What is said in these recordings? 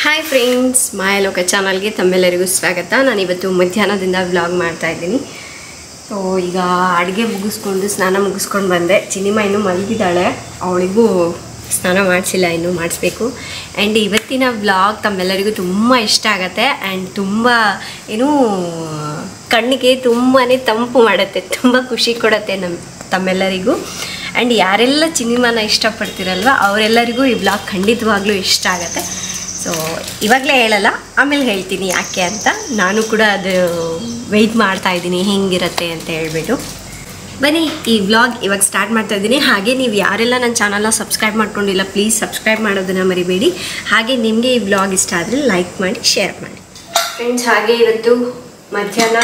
Hi friends ಮಾಯಲೋಕ ಚಾನಲ್ಗೆ ತಮ್ಮೆಲ್ಲರಿಗೂ ಸ್ವಾಗತ ನಾನು ಇವತ್ತು ಮಧ್ಯಾಹ್ನದಿಂದ ವ್ಲಾಗ್ ಮಾಡ್ತಾ ಇದ್ದೀನಿ ಸೊ ಈಗ ಅಡುಗೆ ಮುಗಿಸ್ಕೊಂಡು ಸ್ನಾನ ಮುಗಿಸ್ಕೊಂಡು ಬಂದೆ ಚಿನಿಮ ಇನ್ನೂ ಮಲಗಿದ್ದಾಳೆ ಅವಳಿಗೂ ಸ್ನಾನ ಮಾಡಿಸಿಲ್ಲ ಇನ್ನೂ ಮಾಡಿಸ್ಬೇಕು ಆ್ಯಂಡ್ ಇವತ್ತಿನ ವ್ಲಾಗ್ ತಮ್ಮೆಲ್ಲರಿಗೂ ತುಂಬ ಇಷ್ಟ ಆಗುತ್ತೆ ಆ್ಯಂಡ್ ತುಂಬ ಏನೂ ಕಣ್ಣಿಗೆ ತುಂಬಾ ತಂಪು ಮಾಡುತ್ತೆ ತುಂಬ ಖುಷಿ ಕೊಡುತ್ತೆ ನಮ್ಮ ತಮ್ಮೆಲ್ಲರಿಗೂ ಆ್ಯಂಡ್ ಯಾರೆಲ್ಲ ಸಿನಿಮಾನ ಇಷ್ಟಪಡ್ತಿರಲ್ವ ಅವರೆಲ್ಲರಿಗೂ ಈ ಬ್ಲಾಗ್ ಖಂಡಿತವಾಗ್ಲೂ ಇಷ್ಟ ಆಗುತ್ತೆ ಸೊ ಇವಾಗಲೇ ಹೇಳಲ್ಲ ಆಮೇಲೆ ಹೇಳ್ತೀನಿ ಯಾಕೆ ಅಂತ ನಾನು ಕೂಡ ಅದು ವೆಯ್ಟ್ ಮಾಡ್ತಾ ಇದ್ದೀನಿ ಹೆಂಗಿರುತ್ತೆ ಅಂತ ಹೇಳ್ಬಿಟ್ಟು ಬನ್ನಿ ಈ ವ್ಲಾಗ್ ಇವಾಗ ಸ್ಟಾರ್ಟ್ ಮಾಡ್ತಾ ಇದ್ದೀನಿ ಹಾಗೆ ನೀವು ಯಾರೆಲ್ಲ ನನ್ನ ಚಾನಲ್ನ ಸಬ್ಸ್ಕ್ರೈಬ್ ಮಾಡ್ಕೊಂಡಿಲ್ಲ ಪ್ಲೀಸ್ ಸಬ್ಸ್ಕ್ರೈಬ್ ಮಾಡೋದನ್ನು ಮರಿಬೇಡಿ ಹಾಗೆ ನಿಮಗೆ ಈ ವ್ಲಾಗ್ ಇಷ್ಟ ಆದರೆ ಲೈಕ್ ಮಾಡಿ ಶೇರ್ ಮಾಡಿ ಫ್ರೆಂಡ್ಸ್ ಹಾಗೆ ಇವತ್ತು ಮಧ್ಯಾಹ್ನ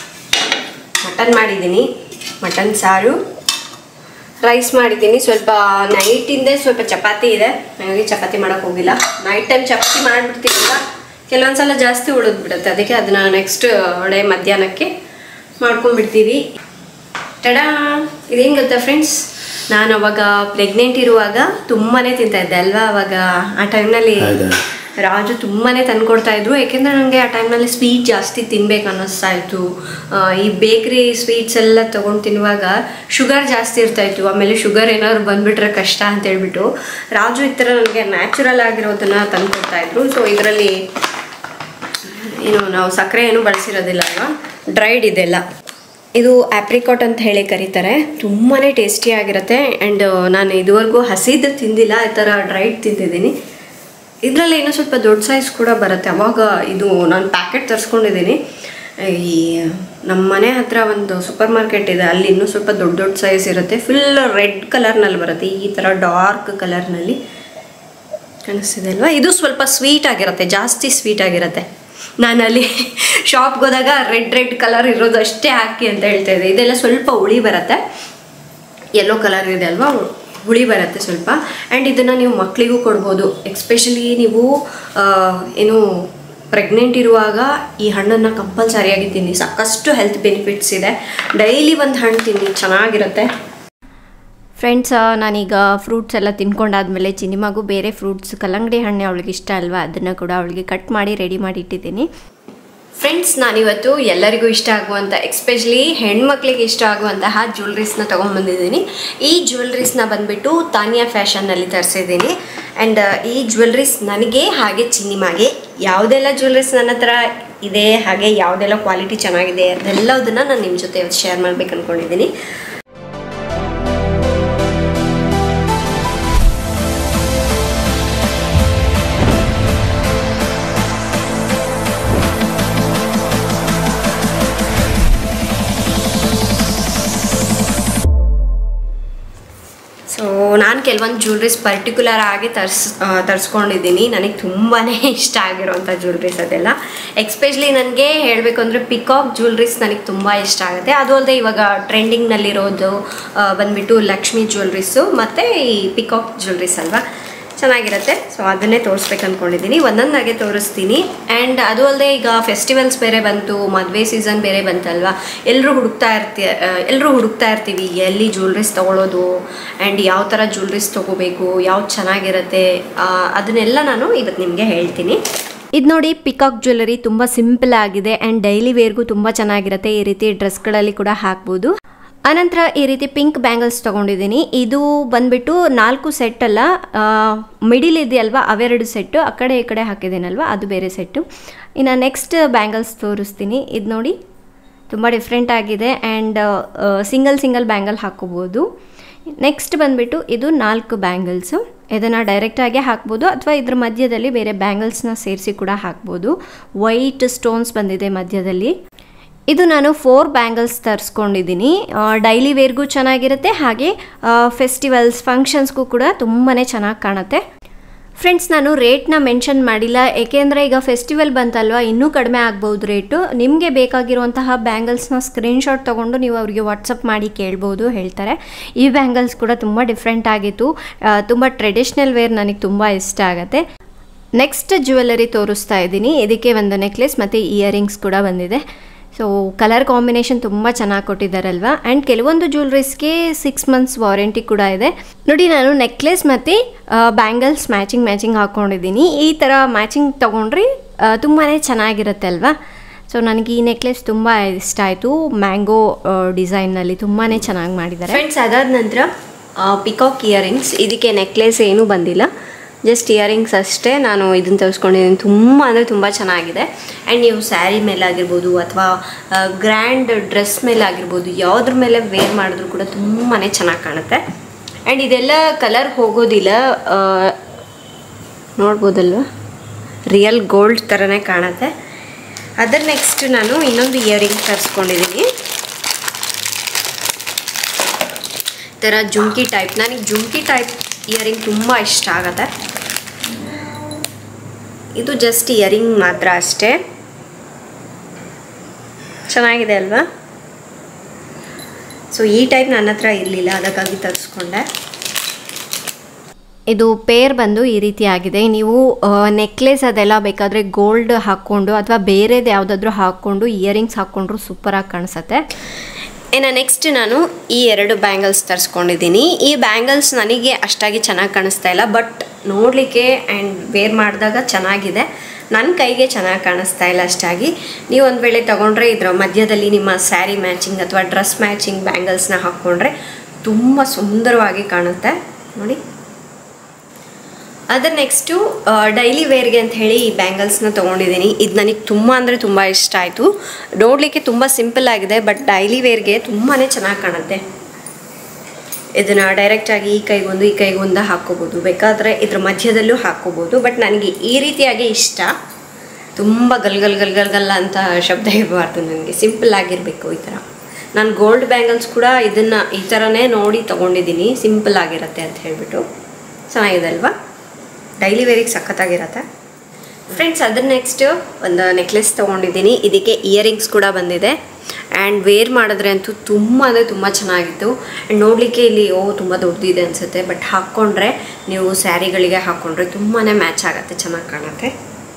ಮಟನ್ ಮಾಡಿದ್ದೀನಿ ಮಟನ್ ಸಾರು ರೈಸ್ ಮಾಡಿದ್ದೀನಿ ಸ್ವಲ್ಪ ನೈಟಿಂದೇ ಸ್ವಲ್ಪ ಚಪಾತಿ ಇದೆ ನನಗೆ ಚಪಾತಿ ಮಾಡೋಕೆ ಹೋಗಿಲ್ಲ ನೈಟ್ ಟೈಮ್ ಚಪಾತಿ ಮಾಡಿಬಿಡ್ತೀವಲ್ಲ ಕೆಲವೊಂದ್ಸಲ ಜಾಸ್ತಿ ಉಳಿದ್ಬಿಡುತ್ತೆ ಅದಕ್ಕೆ ಅದನ್ನ ನೆಕ್ಸ್ಟ್ ಡೇ ಮಧ್ಯಾಹ್ನಕ್ಕೆ ಮಾಡ್ಕೊಂಡ್ಬಿಡ್ತೀವಿ ಟಡಾ ಇದೇನು ಗೊತ್ತಾ ಫ್ರೆಂಡ್ಸ್ ನಾನು ಅವಾಗ ಪ್ರೆಗ್ನೆಂಟ್ ಇರುವಾಗ ತುಂಬಾ ತಿಂತಾ ಇದ್ದೆ ಅಲ್ವಾ ಅವಾಗ ಆ ಟೈಮ್ನಲ್ಲಿ ಹೌದಾ? ರಾಜು ತುಂಬಾ ತಂದ್ಕೊಡ್ತಾ ಇದ್ರು ಯಾಕೆಂದ್ರೆ ನನಗೆ ಆ ಟೈಮ್ನಲ್ಲಿ ಸ್ವೀಟ್ ಜಾಸ್ತಿ ತಿನ್ಬೇಕು ಅನ್ನಿಸ್ತಾ ಇತ್ತು ಆ, ಈ ಬೇಕ್ರಿ ಸ್ವೀಟ್ಸ್ ಎಲ್ಲ ತೊಗೊಂಡು ತಿನ್ನುವಾಗ ಶುಗರ್ ಜಾಸ್ತಿ ಇರ್ತಾ ಇತ್ತು ಆಮೇಲೆ ಶುಗರ್ ಏನಾದ್ರು ಬಂದ್ಬಿಟ್ರೆ ಕಷ್ಟ ಅಂತ ಹೇಳ್ಬಿಟ್ಟು ರಾಜು ಈ ಥರ ನನಗೆ ನ್ಯಾಚುರಲ್ ಆಗಿರೋದನ್ನ ತಂದ್ಕೊಡ್ತಾ ಇದ್ರು ಸೊ ಇದರಲ್ಲಿ ಏನು ನಾವು ಸಕ್ಕರೆ ಏನು ಬಳಸಿರೋದಿಲ್ಲ ಅಲ್ವಾ ಡ್ರೈಡ್ ಇದೆಲ್ಲ ಇದು ಆಪ್ರಿಕಾಟ್ ಅಂತ ಹೇಳಿ ಕರೀತಾರೆ ತುಂಬಾ ಟೇಸ್ಟಿಯಾಗಿರುತ್ತೆ ಆ್ಯಂಡ್ ನಾನು ಇದುವರೆಗೂ ಹಸಿದು ತಿಂದಿಲ್ಲ ಈ ಥರ ಡ್ರೈಡ್ ತಿಂದಿದ್ದೀನಿ ಇದರಲ್ಲಿ ಇನ್ನೂ ಸ್ವಲ್ಪ ದೊಡ್ಡ ಸೈಜ್ ಕೂಡ ಬರುತ್ತೆ ಅವಾಗ ಇದು ನಾನು ಪ್ಯಾಕೆಟ್ ತರಿಸ್ಕೊಂಡಿದ್ದೀನಿ ಈ ನಮ್ಮ ಮನೆ ಹತ್ರ ಒಂದು ಸೂಪರ್ ಮಾರ್ಕೆಟ್ ಇದೆ ಅಲ್ಲಿ ಇನ್ನೂ ಸ್ವಲ್ಪ ದೊಡ್ಡ ದೊಡ್ಡ ಸೈಜ್ ಇರುತ್ತೆ ಫುಲ್ ರೆಡ್ ಕಲರ್ನಲ್ಲಿ ಬರುತ್ತೆ ಈ ಥರ ಡಾರ್ಕ್ ಕಲರ್ನಲ್ಲಿ ಕಾಣಿಸ್ತಿದೆ ಅಲ್ವಾ ಇದು ಸ್ವಲ್ಪ ಸ್ವೀಟ್ ಆಗಿರುತ್ತೆ ಜಾಸ್ತಿ ಸ್ವೀಟ್ ಆಗಿರುತ್ತೆ ನಾನು ಅಲ್ಲಿ ಶಾಪ್ಗೆ ಹೋದಾಗ ರೆಡ್ ರೆಡ್ ಕಲರ್ ಇರೋದು ಅಷ್ಟೇ ಹಾಕಿ ಅಂತ ಹೇಳ್ತಾ ಇದ್ದೆ ಇದೆಲ್ಲ ಸ್ವಲ್ಪ ಹುಳಿ ಬರುತ್ತೆ ಯೆಲ್ಲೋ ಕಲರ್ ಇದೆ ಅಲ್ವಾ ಹುಳಿ ಬರುತ್ತೆ ಸ್ವಲ್ಪ ಆ್ಯಂಡ್ ಇದನ್ನು ನೀವು ಮಕ್ಕಳಿಗೂ ಕೊಡ್ಬೋದು ಎಕ್ಸ್ಪೆಷಲಿ ನೀವು ಆ, ಏನು ಪ್ರೆಗ್ನೆಂಟ್ ಇರುವಾಗ ಈ ಹಣ್ಣನ್ನು ಕಂಪಲ್ಸರಿಯಾಗಿ ತಿನ್ನಿ ಸಾಕಷ್ಟು ಹೆಲ್ತ್ ಬೆನಿಫಿಟ್ಸ್ ಇದೆ ಡೈಲಿ ಒಂದು ಹಣ್ಣು ತಿನ್ನಿ ಚೆನ್ನಾಗಿರುತ್ತೆ ಫ್ರೆಂಡ್ಸ್ ನಾನೀಗ ಫ್ರೂಟ್ಸ್ ಎಲ್ಲ ತಿನ್ಕೊಂಡಾದ್ಮೇಲೆ ಚಿನಿಮಾಗೂ ಬೇರೆ ಫ್ರೂಟ್ಸ್ ಕಲ್ಲಂಗಡಿ ಹಣ್ಣು ಅವಳಿಗೆ ಇಷ್ಟ ಅಲ್ವಾ ಅದನ್ನು ಕೂಡ ಅವಳಿಗೆ ಕಟ್ ಮಾಡಿ ರೆಡಿ ಮಾಡಿ ಇಟ್ಟಿದ್ದೀನಿ ಫ್ರೆಂಡ್ಸ್ ನಾನಿವತ್ತು ಎಲ್ಲರಿಗೂ ಇಷ್ಟ ಆಗುವಂಥ ಎಕ್ಸ್ಪೆಷಲಿ ಹೆಣ್ಮಕ್ಳಿಗೆ ಇಷ್ಟ ಆಗುವಂತಹ ಜ್ಯುವೆಲ್ರೀಸ್ನ ತೊಗೊಂಡ್ಬಂದಿದ್ದೀನಿ ಈ ಜ್ಯುವೆಲ್ರೀಸ್ನ ಬಂದುಬಿಟ್ಟು ತಾನಿಯಾ ಫ್ಯಾಷನ್ನಲ್ಲಿ ತರಿಸಿದ್ದೀನಿ ಆ್ಯಂಡ್ ಈ ಜ್ಯುವೆಲ್ರೀಸ್ ನನಗೆ ಹಾಗೆ ಚಿನ್ನಿಮಾಗೆ ಯಾವುದೆಲ್ಲ ಜ್ಯುವೆಲ್ರೀಸ್ ನನ್ನ ಹತ್ರ ಇದೆ ಹಾಗೆ ಯಾವುದೆಲ್ಲ ಕ್ವಾಲಿಟಿ ಚೆನ್ನಾಗಿದೆ ಅದೆಲ್ಲದನ್ನು ನಾನು ನಿಮ್ಮ ಜೊತೆ ಶೇರ್ ಮಾಡ್ಬೇಕು ಅಂದ್ಕೊಂಡಿದ್ದೀನಿ ಸೊ ನಾನು ಕೆಲವೊಂದು ಜ್ಯುವೆಲ್ರೀಸ್ ಪರ್ಟಿಕ್ಯುಲರ್ ಆಗಿ ತರ್ಸ್ ಆ, ತರಿಸ್ಕೊಂಡಿದ್ದೀನಿ ನನಗೆ ತುಂಬಾ ಇಷ್ಟ ಆಗಿರೋಂಥ ಜ್ಯುವೆಲ್ರೀಸ್ ಅದೆಲ್ಲ ಎಕ್ಸ್ಪೆಷಲಿ ನನಗೆ ಹೇಳಬೇಕು ಅಂದರೆ ಪಿಕಾಕ್ ಜ್ಯುವೆಲ್ರೀಸ್ ನನಗೆ ತುಂಬ ಇಷ್ಟ ಆಗುತ್ತೆ ಅದು ಅಲ್ಲದೆ ಇವಾಗ ಟ್ರೆಂಡಿಂಗ್ನಲ್ಲಿರೋದು ಆ, ಬಂದ್ಬಿಟ್ಟು ಲಕ್ಷ್ಮಿ ಜ್ಯುವೆಲ್ರೀಸು ಮತ್ತು ಈ ಪಿಕಾಕ್ ಜ್ಯುವೆಲ್ರೀಸ್ ಅಲ್ವಾ ಚೆನ್ನಾಗಿರುತ್ತೆ ಸೊ ಅದನ್ನೇ ತೋರಿಸ್ಬೇಕು ಅಂದ್ಕೊಂಡಿದ್ದೀನಿ ಒಂದೊಂದಾಗೆ ತೋರಿಸ್ತೀನಿ ಆ್ಯಂಡ್ ಅದು ಅಲ್ಲದೆ ಈಗ ಫೆಸ್ಟಿವಲ್ಸ್ ಬೇರೆ ಬಂತು ಮದುವೆ ಸೀಸನ್ ಬೇರೆ ಬಂತಲ್ವಾ ಎಲ್ಲರೂ ಹುಡುಕ್ತಾ ಇರ್ತಿ ಎಲ್ಲರೂ ಹುಡುಕ್ತಾ ಇರ್ತೀವಿ ಎಲ್ಲಿ ಜ್ಯುವೆಲ್ರೀಸ್ ತೊಗೊಳೋದು ಆ್ಯಂಡ್ ಯಾವ ಥರ ಜ್ಯುವೆಲ್ರೀಸ್ ತೊಗೋಬೇಕು ಯಾವ್ದು ಚೆನ್ನಾಗಿರುತ್ತೆ ಆ, ಅದನ್ನೆಲ್ಲ ನಾನು ಇವತ್ತು ನಿಮಗೆ ಹೇಳ್ತೀನಿ ಇದು ನೋಡಿ ಪಿಕಾಕ್ ಜ್ಯುವೆಲರಿ ತುಂಬ ಸಿಂಪಲ್ ಆಗಿದೆ ಆ್ಯಂಡ್ ಡೈಲಿ ವೇರ್ಗೂ ತುಂಬ ಚೆನ್ನಾಗಿರುತ್ತೆ ಈ ರೀತಿ ಡ್ರೆಸ್ಗಳಲ್ಲಿ ಕೂಡ ಹಾಕ್ಬೋದು ಅನಂತರ ಈ ರೀತಿ ಪಿಂಕ್ ಬ್ಯಾಂಗಲ್ಸ್ ತೊಗೊಂಡಿದ್ದೀನಿ ಇದು ಬಂದ್ಬಿಟ್ಟು ನಾಲ್ಕು ಸೆಟ್ ಅಲ್ಲ ಮಿಡಿಲ್ ಇದೆಯಲ್ವಾ ಅವೆರಡು ಸೆಟ್ಟು ಆ ಕಡೆ ಈ ಕಡೆ ಹಾಕಿದ್ದೀನಲ್ವ ಅದು ಬೇರೆ ಸೆಟ್ಟು ಇನ್ನು ನೆಕ್ಸ್ಟ್ ಬ್ಯಾಂಗಲ್ಸ್ ತೋರಿಸ್ತೀನಿ ಇದು ನೋಡಿ ತುಂಬ ಡಿಫ್ರೆಂಟ್ ಆಗಿದೆ ಆ್ಯಂಡ್ ಸಿಂಗಲ್ ಸಿಂಗಲ್ ಬ್ಯಾಂಗಲ್ ಹಾಕೋಬೋದು ನೆಕ್ಸ್ಟ್ ಬಂದುಬಿಟ್ಟು ಇದು ನಾಲ್ಕು ಬ್ಯಾಂಗಲ್ಸು ಇದನ್ನು ಡೈರೆಕ್ಟಾಗಿ ಹಾಕ್ಬೋದು ಅಥವಾ ಇದ್ರ ಮಧ್ಯದಲ್ಲಿ ಬೇರೆ ಬ್ಯಾಂಗಲ್ಸ್ನ ಸೇರಿಸಿ ಕೂಡ ಹಾಕ್ಬೋದು ವೈಟ್ ಸ್ಟೋನ್ಸ್ ಬಂದಿದೆ ಮಧ್ಯದಲ್ಲಿ ಇದು ನಾನು ಫೋರ್ ಬ್ಯಾಂಗಲ್ಸ್ ತರಿಸ್ಕೊಂಡಿದ್ದೀನಿ ಡೈಲಿ ವೇರ್ಗೂ ಚೆನ್ನಾಗಿರುತ್ತೆ ಹಾಗೆ ಫೆಸ್ಟಿವಲ್ಸ್ ಫಂಕ್ಷನ್ಸ್ಗೂ ಕೂಡ ತುಂಬಾ ಚೆನ್ನಾಗಿ ಕಾಣುತ್ತೆ ಫ್ರೆಂಡ್ಸ್ ನಾನು ರೇಟ್ನ ಮೆನ್ಷನ್ ಮಾಡಿಲ್ಲ ಏಕೆಂದರೆ ಈಗ ಫೆಸ್ಟಿವಲ್ ಬಂತಲ್ವ ಇನ್ನೂ ಕಡಿಮೆ ಆಗ್ಬೋದು ರೇಟು ನಿಮಗೆ ಬೇಕಾಗಿರುವಂತಹ ಬ್ಯಾಂಗಲ್ಸ್ನ ಸ್ಕ್ರೀನ್ಶಾಟ್ ತೊಗೊಂಡು ನೀವು ಅವರಿಗೆ ವಾಟ್ಸಪ್ ಮಾಡಿ ಕೇಳ್ಬೋದು ಹೇಳ್ತಾರೆ ಈ ಬ್ಯಾಂಗಲ್ಸ್ ಕೂಡ ತುಂಬ ಡಿಫ್ರೆಂಟ್ ಆಗಿತ್ತು ಆ, ತುಂಬ ಟ್ರೆಡಿಷ್ನಲ್ ವೇರ್ ನನಗೆ ತುಂಬ ಇಷ್ಟ ಆಗುತ್ತೆ ನೆಕ್ಸ್ಟ್ ಜ್ಯುವೆಲರಿ ತೋರಿಸ್ತಾ ಇದ್ದೀನಿ ಇದಕ್ಕೆ ಒಂದು ನೆಕ್ಲೆಸ್ ಮತ್ತು ಇಯರಿಂಗ್ಸ್ ಕೂಡ ಬಂದಿದೆ ಸೊ ಕಲರ್ ಕಾಂಬಿನೇಷನ್ ತುಂಬ ಚೆನ್ನಾಗಿ ಕೊಟ್ಟಿದ್ದಾರಲ್ವಾ ಆ್ಯಂಡ್ ಕೆಲವೊಂದು ಜ್ಯುವೆಲ್ರೀಸ್ಗೆ ಸಿಕ್ಸ್ ಮಂತ್ಸ್ ವಾರಂಟಿ ಕೂಡ ಇದೆ ನೋಡಿ ನಾನು ನೆಕ್ಲೆಸ್ ಮತ್ತು ಬ್ಯಾಂಗಲ್ಸ್ ಮ್ಯಾಚಿಂಗ್ ಮ್ಯಾಚಿಂಗ್ ಹಾಕ್ಕೊಂಡಿದ್ದೀನಿ ಈ ಥರ ಮ್ಯಾಚಿಂಗ್ ತೊಗೊಂಡ್ರೆ ತುಂಬಾ ಚೆನ್ನಾಗಿರುತ್ತೆ ಅಲ್ವಾ ಸೊ ನನಗೆ ಈ ನೆಕ್ಲೆಸ್ ತುಂಬ ಇಷ್ಟ ಆಯಿತು ಮ್ಯಾಂಗೋ ಡಿಸೈನ್ನಲ್ಲಿ ತುಂಬಾ ಚೆನ್ನಾಗಿ ಮಾಡಿದ್ದಾರೆ ಫ್ರೆಂಡ್ಸ್ ಅದಾದ ನಂತರ ಪಿಕಾಕ್ ಇಯರಿಂಗ್ಸ್ ಇದಕ್ಕೆ ನೆಕ್ಲೆಸ್ ಏನೂ ಬಂದಿಲ್ಲ ಜಸ್ಟ್ ಇಯರಿಂಗ್ಸ್ ಅಷ್ಟೇ ನಾನು ಇದನ್ನು ತರಿಸ್ಕೊಂಡಿದ್ದೀನಿ ತುಂಬ ಅಂದರೆ ತುಂಬ ಚೆನ್ನಾಗಿದೆ ಆ್ಯಂಡ್ ನೀವು ಸ್ಯಾರಿ ಮೇಲೆ ಆಗಿರ್ಬೋದು ಅಥವಾ ಗ್ರ್ಯಾಂಡ್ ಡ್ರೆಸ್ ಮೇಲೆ ಆಗಿರ್ಬೋದು ಯಾವುದ್ರ ಮೇಲೆ ವೇರ್ ಮಾಡಿದ್ರು ಕೂಡ ತುಂಬಾ ಚೆನ್ನಾಗಿ ಕಾಣುತ್ತೆ ಆ್ಯಂಡ್ ಇದೆಲ್ಲ ಕಲರ್ ಹೋಗೋದಿಲ್ಲ ಆ, ನೋಡ್ಬೋದಲ್ವ ರಿಯಲ್ ಗೋಲ್ಡ್ ಥರನೇ ಕಾಣುತ್ತೆ ಅದರ ನೆಕ್ಸ್ಟ್ ನಾನು ಇನ್ನೊಂದು ಇಯರಿಂಗ್ ತರಿಸ್ಕೊಂಡಿದ್ದೀನಿ ಈ ಥರ ಜುಮ್ಕಿ ಟೈಪ್ ನನಗೆ ಜುಮ್ಕಿ ಟೈಪ್ ಇಯರಿಂಗ್ ತುಂಬ ಇಷ್ಟ ಆಗುತ್ತೆ ಇದು ಜಸ್ಟ್ ಇಯರಿಂಗ್ ಮಾತ್ರ ಅಷ್ಟೇ ಚೆನ್ನಾಗಿದೆ ಅಲ್ವಾ ಸೊ ಈ ಟೈಪ್ ನನ್ನ ಹತ್ರ ಇರಲಿಲ್ಲ ಅದಕ್ಕಾಗಿ ತರಿಸ್ಕೊಂಡೆ ಇದು ಪೇರ್ ಬಂದು ಈ ರೀತಿ ಆಗಿದೆ ನೀವು ನೆಕ್ಲೆಸ್ ಅದೆಲ್ಲ ಬೇಕಾದರೆ ಗೋಲ್ಡ್ ಹಾಕ್ಕೊಂಡು ಅಥವಾ ಬೇರೆದು ಯಾವುದಾದ್ರೂ ಹಾಕ್ಕೊಂಡು ಇಯರಿಂಗ್ಸ್ ಹಾಕ್ಕೊಂಡ್ರು ಸೂಪರಾಗಿ ಕಾಣಿಸುತ್ತೆ ಇನ್ನು ನೆಕ್ಸ್ಟ್ ನಾನು ಈ ಎರಡು ಬ್ಯಾಂಗಲ್ಸ್ ತರಿಸ್ಕೊಂಡಿದ್ದೀನಿ ಈ ಬ್ಯಾಂಗಲ್ಸ್ ನನಗೆ ಅಷ್ಟಾಗಿ ಚೆನ್ನಾಗಿ ಕಾಣಿಸ್ತಾ ಇಲ್ಲ ಬಟ್ ನೋಡಲಿಕ್ಕೆ ಆ್ಯಂಡ್ ವೇರ್ ಮಾಡಿದಾಗ ಚೆನ್ನಾಗಿದೆ ನನ್ನ ಕೈಗೆ ಚೆನ್ನಾಗಿ ಕಾಣಿಸ್ತಾ ಇಲ್ಲ ಅಷ್ಟಾಗಿ ನೀವು ಒಂದು ವೇಳೆ ತೊಗೊಂಡ್ರೆ ಇದರ ಮಧ್ಯದಲ್ಲಿ ನಿಮ್ಮ ಸ್ಯಾರಿ ಮ್ಯಾಚಿಂಗ್ ಅಥವಾ ಡ್ರೆಸ್ ಮ್ಯಾಚಿಂಗ್ ಬ್ಯಾಂಗಲ್ಸ್ನ ಹಾಕ್ಕೊಂಡ್ರೆ ತುಂಬ ಸುಂದರವಾಗಿ ಕಾಣುತ್ತೆ ನೋಡಿ ಅದರ ನೆಕ್ಸ್ಟು ಡೈಲಿ ವೇರ್ಗೆ ಅಂತ ಹೇಳಿ ಈ ಬ್ಯಾಂಗಲ್ಸ್ನ ತೊಗೊಂಡಿದ್ದೀನಿ ಇದು ನನಗೆ ತುಂಬ ಅಂದರೆ ತುಂಬ ಇಷ್ಟ ಆಯಿತು ನೋಡಲಿಕ್ಕೆ ತುಂಬ ಸಿಂಪಲ್ ಆಗಿದೆ ಬಟ್ ಡೈಲಿ ವೇರ್ಗೆ ತುಂಬಾ ಚೆನ್ನಾಗಿ ಕಾಣುತ್ತೆ ಇದನ್ನು ಡೈರೆಕ್ಟಾಗಿ ಈ ಕೈಗೊಂದು ಈ ಕೈಗೊಂದು ಹಾಕ್ಕೋಬೋದು ಬೇಕಾದರೆ ಇದ್ರ ಮಧ್ಯದಲ್ಲೂ ಹಾಕ್ಕೋಬೋದು ಬಟ್ ನನಗೆ ಈ ರೀತಿಯಾಗಿ ಇಷ್ಟ ತುಂಬ ಗಲ್ ಗಲ್ ಗಲ್ ಗಲ್ ಗಲ್ ಅಂತ ಶಬ್ದ ಇರಬಾರ್ದು ನನಗೆ ಸಿಂಪಲ್ ಆಗಿರಬೇಕು ಈ ಥರ ನಾನು ಗೋಲ್ಡ್ ಬ್ಯಾಂಗಲ್ಸ್ ಕೂಡ ಇದನ್ನು ಈ ಥರನೇ ನೋಡಿ ತೊಗೊಂಡಿದ್ದೀನಿ ಸಿಂಪಲ್ ಆಗಿರುತ್ತೆ ಅಂತ ಹೇಳಿಬಿಟ್ಟು ಚೆನ್ನಾಗಿದೆ ಅಲ್ವಾ ಡೈಲಿ ವೇರಿಗೆ ಸಖತ್ತಾಗಿರತ್ತೆ ಫ್ರೆಂಡ್ಸ್ ಅದ್ರ ನೆಕ್ಸ್ಟ್ ಒಂದು ನೆಕ್ಲೆಸ್ ತೊಗೊಂಡಿದ್ದೀನಿ ಇದಕ್ಕೆ ಇಯರಿಂಗ್ಸ್ ಕೂಡ ಬಂದಿದೆ ಆ್ಯಂಡ್ ವೇರ್ ಮಾಡಿದ್ರೆ ಅಂತೂ ತುಂಬ ಅಂದರೆ ತುಂಬ ಚೆನ್ನಾಗಿತ್ತು ಆ್ಯಂಡ್ ನೋಡಲಿಕ್ಕೆ ಇಲ್ಲಿ ಓ ತುಂಬ ದೊಡ್ಡದಿದೆ ಅನಿಸುತ್ತೆ ಬಟ್ ಹಾಕ್ಕೊಂಡ್ರೆ ನೀವು ಸ್ಯಾರಿಗಳಿಗೆ ಹಾಕ್ಕೊಂಡ್ರೆ ತುಂಬಾ ಮ್ಯಾಚ್ ಆಗುತ್ತೆ ಚೆನ್ನಾಗಿ ಕಾಣುತ್ತೆ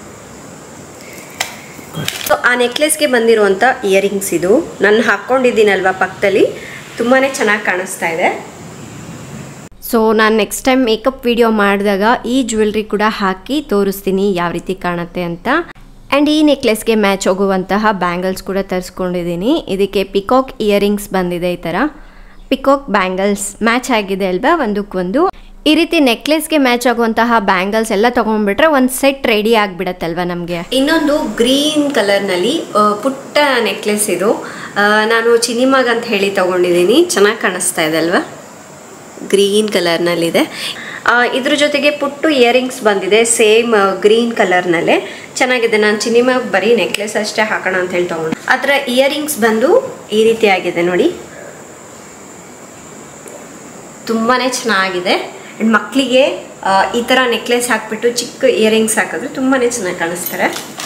ಸೊ ಆ ನೆಕ್ಲೆಸ್ಗೆ ಬಂದಿರುವಂಥ ಇಯರಿಂಗ್ಸ್ ಇದು ನಾನು ಹಾಕ್ಕೊಂಡಿದ್ದೀನಲ್ವ ಪಕ್ಕದಲ್ಲಿ ತುಂಬಾ ಚೆನ್ನಾಗಿ ಕಾಣಿಸ್ತಾ ಇದೆ ಸೊ ನಾನು ನೆಕ್ಸ್ಟ್ ಟೈಮ್ ಮೇಕಪ್ ವಿಡಿಯೋ ಮಾಡಿದಾಗ ಈ ಜ್ಯುವೆಲ್ರಿ ಕೂಡ ಹಾಕಿ ತೋರಿಸ್ತೀನಿ ಯಾವ ರೀತಿ ಕಾಣುತ್ತೆ ಅಂತ ಆ್ಯಂಡ್ ಈ ನೆಕ್ಲೆಸ್ಗೆ ಮ್ಯಾಚ್ ಹೋಗುವಂತಹ ಬ್ಯಾಂಗಲ್ಸ್ ಕೂಡ ತರಿಸ್ಕೊಂಡಿದ್ದೀನಿ ಇದಕ್ಕೆ ಪಿಕಾಕ್ ಇಯರಿಂಗ್ಸ್ ಬಂದಿದೆ ಈ ಥರ ಪಿಕಾಕ್ ಬ್ಯಾಂಗಲ್ಸ್ ಮ್ಯಾಚ್ ಆಗಿದೆ ಅಲ್ವಾ ಒಂದಕ್ಕೊಂದು ಈ ರೀತಿ ನೆಕ್ಲೆಸ್ಗೆ ಮ್ಯಾಚ್ ಆಗುವಂತಹ ಬ್ಯಾಂಗಲ್ಸ್ ಎಲ್ಲ ತೊಗೊಂಡ್ಬಿಟ್ರೆ ಒಂದು ಸೆಟ್ ರೆಡಿ ಆಗಿಬಿಡತ್ತಲ್ವ ನಮಗೆ ಇನ್ನೊಂದು ಗ್ರೀನ್ ಕಲರ್ನಲ್ಲಿ ಪುಟ್ಟ ನೆಕ್ಲೆಸ್ ಇದು ಆ, ನಾನು ಚಿನಿಮಾಗ್ ಅಂತ ಹೇಳಿ ತೊಗೊಂಡಿದ್ದೀನಿ ಚೆನ್ನಾಗಿ ಕಾಣಿಸ್ತಾ ಇದೆ ಅಲ್ವಾ ಗ್ರೀನ್ ಕಲರ್ನಲ್ಲಿದೆ ಆ, ಇದ್ರ ಜೊತೆಗೆ ಪುಟ್ಟು ಇಯರಿಂಗ್ಸ್ ಬಂದಿದೆ ಸೇಮ್ ಗ್ರೀನ್ ಕಲರ್ನಲ್ಲೇ ಚೆನ್ನಾಗಿದೆ ನಾನು ಚಿನಿಮಾ ಬರೀ ನೆಕ್ಲೆಸ್ ಅಷ್ಟೇ ಹಾಕೋಣ ಅಂತ ಹೇಳಿ ತೊಗೊಂಡು ಅದರ ಇಯರಿಂಗ್ಸ್ ಬಂದು ಈ ರೀತಿ ಆಗಿದೆ ನೋಡಿ ತುಂಬಾ ಚೆನ್ನಾಗಿದೆ ಆ್ಯಂಡ್ ಮಕ್ಕಳಿಗೆ ಈ ಥರ ನೆಕ್ಲೆಸ್ ಹಾಕ್ಬಿಟ್ಟು ಚಿಕ್ಕ ಇಯರಿಂಗ್ಸ್ ಹಾಕಿದ್ರೆ ತುಂಬಾ ಚೆನ್ನಾಗಿ ಕಾಣಿಸ್ತಾರೆ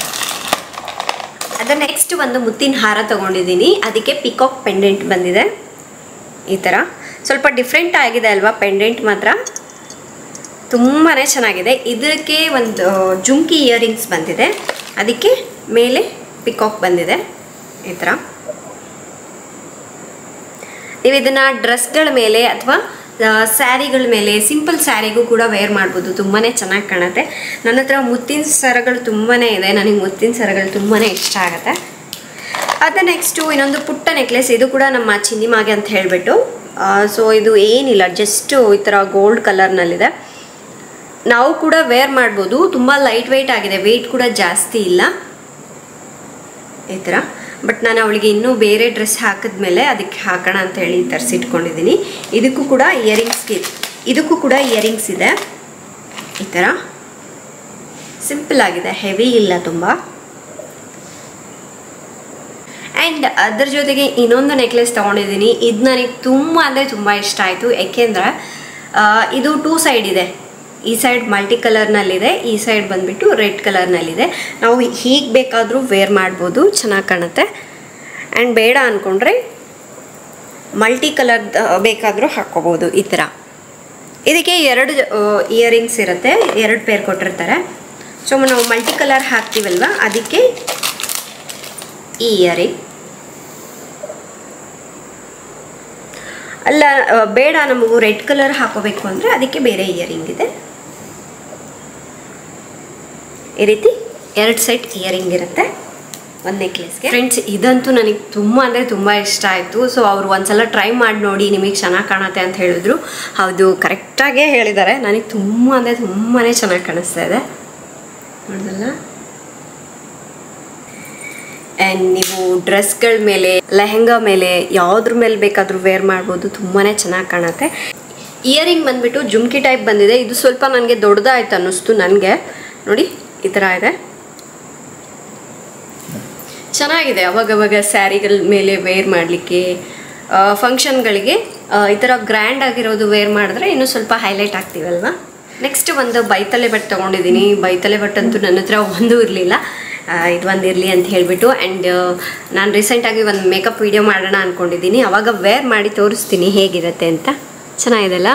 ಅದರ ನೆಕ್ಸ್ಟ್ ಒಂದು ಮುತ್ತಿನ ಹಾರ ತೊಗೊಂಡಿದ್ದೀನಿ ಅದಕ್ಕೆ ಪಿಕಾಕ್ ಪೆಂಡೆಂಟ್ ಬಂದಿದೆ ಈ ಥರ ಸ್ವಲ್ಪ ಡಿಫ್ರೆಂಟ್ ಆಗಿದೆ ಅಲ್ವಾ ಪೆಂಡೆಂಟ್ ಮಾತ್ರ ತುಂಬಾ ಚೆನ್ನಾಗಿದೆ ಇದಕ್ಕೆ ಒಂದು ಜುಮ್ಕಿ ಇಯರಿಂಗ್ಸ್ ಬಂದಿದೆ ಅದಕ್ಕೆ ಮೇಲೆ ಪಿಕಾಕ್ ಬಂದಿದೆ ಈ ಥರ ನೀವು ಇದನ್ನು ಡ್ರೆಸ್ಗಳ ಮೇಲೆ ಅಥವಾ ಸ್ಯಾರಿಗಳ ಮೇಲೆ ಸಿಂಪಲ್ ಸ್ಯಾರಿಗೂ ಕೂಡ ವೇರ್ ಮಾಡ್ಬೋದು ತುಂಬಾ ಚೆನ್ನಾಗಿ ಕಾಣುತ್ತೆ ನನ್ನ ಹತ್ರ ಮುತ್ತಿನ ಸರಗಳು ತುಂಬಾ ಇದೆ ನನಗೆ ಮುತ್ತಿನ ಸರಗಳು ತುಂಬಾ ಇಷ್ಟ ಆಗುತ್ತೆ ಅದ ನೆಕ್ಸ್ಟು ಇನ್ನೊಂದು ಪುಟ್ಟ ನೆಕ್ಲೆಸ್ ಇದು ಕೂಡ ನಮ್ಮ ಚಿನ್ನಿಮಾಗೆ ಅಂತ ಹೇಳಿಬಿಟ್ಟು ಸೊ ಇದು ಏನಿಲ್ಲ ಜಸ್ಟು ಈ ಥರ ಗೋಲ್ಡ್ ಕಲರ್ನಲ್ಲಿದೆ ನಾವು ಕೂಡ ವೇರ್ ಮಾಡ್ಬೋದು ತುಂಬ ಲೈಟ್ ವೆಯ್ಟ್ ಆಗಿದೆ ವೆಯ್ಟ್ ಕೂಡ ಜಾಸ್ತಿ ಇಲ್ಲ ಈ ಥರ ಬಟ್ ನಾನು ಅವಳಿಗೆ ಇನ್ನೂ ಬೇರೆ ಡ್ರೆಸ್ ಹಾಕಿದ್ಮೇಲೆ ಅದಕ್ಕೆ ಹಾಕೋಣ ಅಂತ ಹೇಳಿ ತರಿಸಿಟ್ಕೊಂಡಿದ್ದೀನಿ ಇದಕ್ಕೂ ಕೂಡ ಇಯರಿಂಗ್ಸ್ಗೆ ಇದಕ್ಕೂ ಕೂಡ ಇಯರಿಂಗ್ಸ್ ಇದೆ ಈ ಥರ ಸಿಂಪಲ್ ಆಗಿದೆ ಹೆವಿ ಇಲ್ಲ ತುಂಬ ಆ್ಯಂಡ್ ಅದ್ರ ಜೊತೆಗೆ ಇನ್ನೊಂದು ನೆಕ್ಲೆಸ್ ತೊಗೊಂಡಿದ್ದೀನಿ ಇದು ನನಗೆ ತುಂಬ ಅಂದರೆ ತುಂಬ ಇಷ್ಟ ಆಯಿತು ಯಾಕೆಂದ್ರೆ ಆ, ಇದು ಟೂ ಸೈಡ್ ಇದೆ ಈ ಸೈಡ್ ಮಲ್ಟಿ ಕಲರ್ನಲ್ಲಿದೆ ಈ ಸೈಡ್ ಬಂದುಬಿಟ್ಟು ರೆಡ್ ಕಲರ್ನಲ್ಲಿದೆ ನಾವು ಹೀಗೆ ಬೇಕಾದರೂ ವೇರ್ ಮಾಡ್ಬೋದು ಚೆನ್ನಾಗಿ ಕಾಣುತ್ತೆ ಆ್ಯಂಡ್ ಬೇಡ ಅಂದ್ಕೊಂಡ್ರೆ ಮಲ್ಟಿ ಕಲರ್ ಬೇಕಾದರೂ ಹಾಕ್ಕೋಬೋದು ಈ ಥರ ಇದಕ್ಕೆ ಎರಡು ಇಯರಿಂಗ್ಸ್ ಇರುತ್ತೆ ಎರಡು ಪೇರ್ ಕೊಟ್ಟಿರ್ತಾರೆ ಸೊ ನಾವು ಮಲ್ಟಿ ಕಲರ್ ಹಾಕ್ತೀವಲ್ವ ಅದಕ್ಕೆ ಈ ಇಯರಿಂಗ್ ಅಲ್ಲ ಆ, ಬೇಡ ನಮಗೂ ರೆಡ್ ಕಲರ್ ಹಾಕೋಬೇಕು ಅಂದರೆ ಅದಕ್ಕೆ ಬೇರೆ ಇಯರಿಂಗ್ ಇದೆ ಈ ರೀತಿ ಎರಡು ಸೆಟ್ ಇಯರಿಂಗ್ ಇರುತ್ತೆ ಒಂದು ನೆಕ್ಲೆಸ್ಗೆ ಫ್ರೆಂಡ್ಸ್ ಇದಂತೂ ನನಗೆ ತುಂಬ ಅಂದರೆ ತುಂಬ ಇಷ್ಟ ಆಯಿತು ಸೊ ಅವರು ಒಂದ್ಸಲ ಟ್ರೈ ಮಾಡಿ ನೋಡಿ ನಿಮಗೆ ಚೆನ್ನಾಗಿ ಕಾಣುತ್ತೆ ಅಂತ ಹೇಳಿದ್ರು ಹೌದು ಕರೆಕ್ಟಾಗೇ ಹೇಳಿದ್ದಾರೆ ನನಗೆ ತುಂಬ ಅಂದರೆ ತುಂಬಾ ಚೆನ್ನಾಗಿ ಕಾಣಿಸ್ತಾ ಇದೆ ನೋಡಿದಲ್ಲ ಆ್ಯಂಡ್ ನೀವು ಡ್ರೆಸ್ಗಳ ಮೇಲೆ ಲೆಹೆಂಗಾ ಮೇಲೆ ಯಾವುದ್ರ ಮೇಲೆ ಬೇಕಾದರೂ ವೇರ್ ಮಾಡ್ಬೋದು ತುಂಬಾ ಚೆನ್ನಾಗಿ ಕಾಣುತ್ತೆ ಇಯರಿಂಗ್ ಬಂದ್ಬಿಟ್ಟು ಜುಮ್ಕಿ ಟೈಪ್ ಬಂದಿದೆ ಇದು ಸ್ವಲ್ಪ ನನಗೆ ದೊಡ್ಡದಾಯ್ತು ಅನ್ನಿಸ್ತು ನನಗೆ ನೋಡಿ ಈ ಥರ ಇದೆ ಚೆನ್ನಾಗಿದೆ ಅವಾಗವಾಗ ಸ್ಯಾರಿಗಳ ಮೇಲೆ ವೇರ್ ಮಾಡಲಿಕ್ಕೆ ಫಂಕ್ಷನ್ಗಳಿಗೆ ಈ ಥರ ಗ್ರ್ಯಾಂಡ್ ಆಗಿರೋದು ವೇರ್ ಮಾಡಿದ್ರೆ ಇನ್ನೂ ಸ್ವಲ್ಪ ಹೈಲೈಟ್ ಆಗ್ತೀವಲ್ವಾ ನೆಕ್ಸ್ಟ್ ಒಂದು ಬೈತಲೆ ಬಟ್ ತೊಗೊಂಡಿದ್ದೀನಿ ಬೈತಲೆ ಬಟ್ ಅಂತೂ ನನ್ನ ಹತ್ರ ಒಂದು ಇರಲಿಲ್ಲ ಇದು ಒಂದು ಇರಲಿ ಅಂತ ಹೇಳಿಬಿಟ್ಟು ಆ್ಯಂಡ್ ನಾನು ರೀಸೆಂಟಾಗಿ ಒಂದು ಮೇಕಪ್ ವಿಡಿಯೋ ಮಾಡೋಣ ಅಂದ್ಕೊಂಡಿದ್ದೀನಿ ಅವಾಗ ವೇರ್ ಮಾಡಿ ತೋರಿಸ್ತೀನಿ ಹೇಗಿರುತ್ತೆ ಅಂತ ಚೆನ್ನಾಗಿದೆಲ್ಲ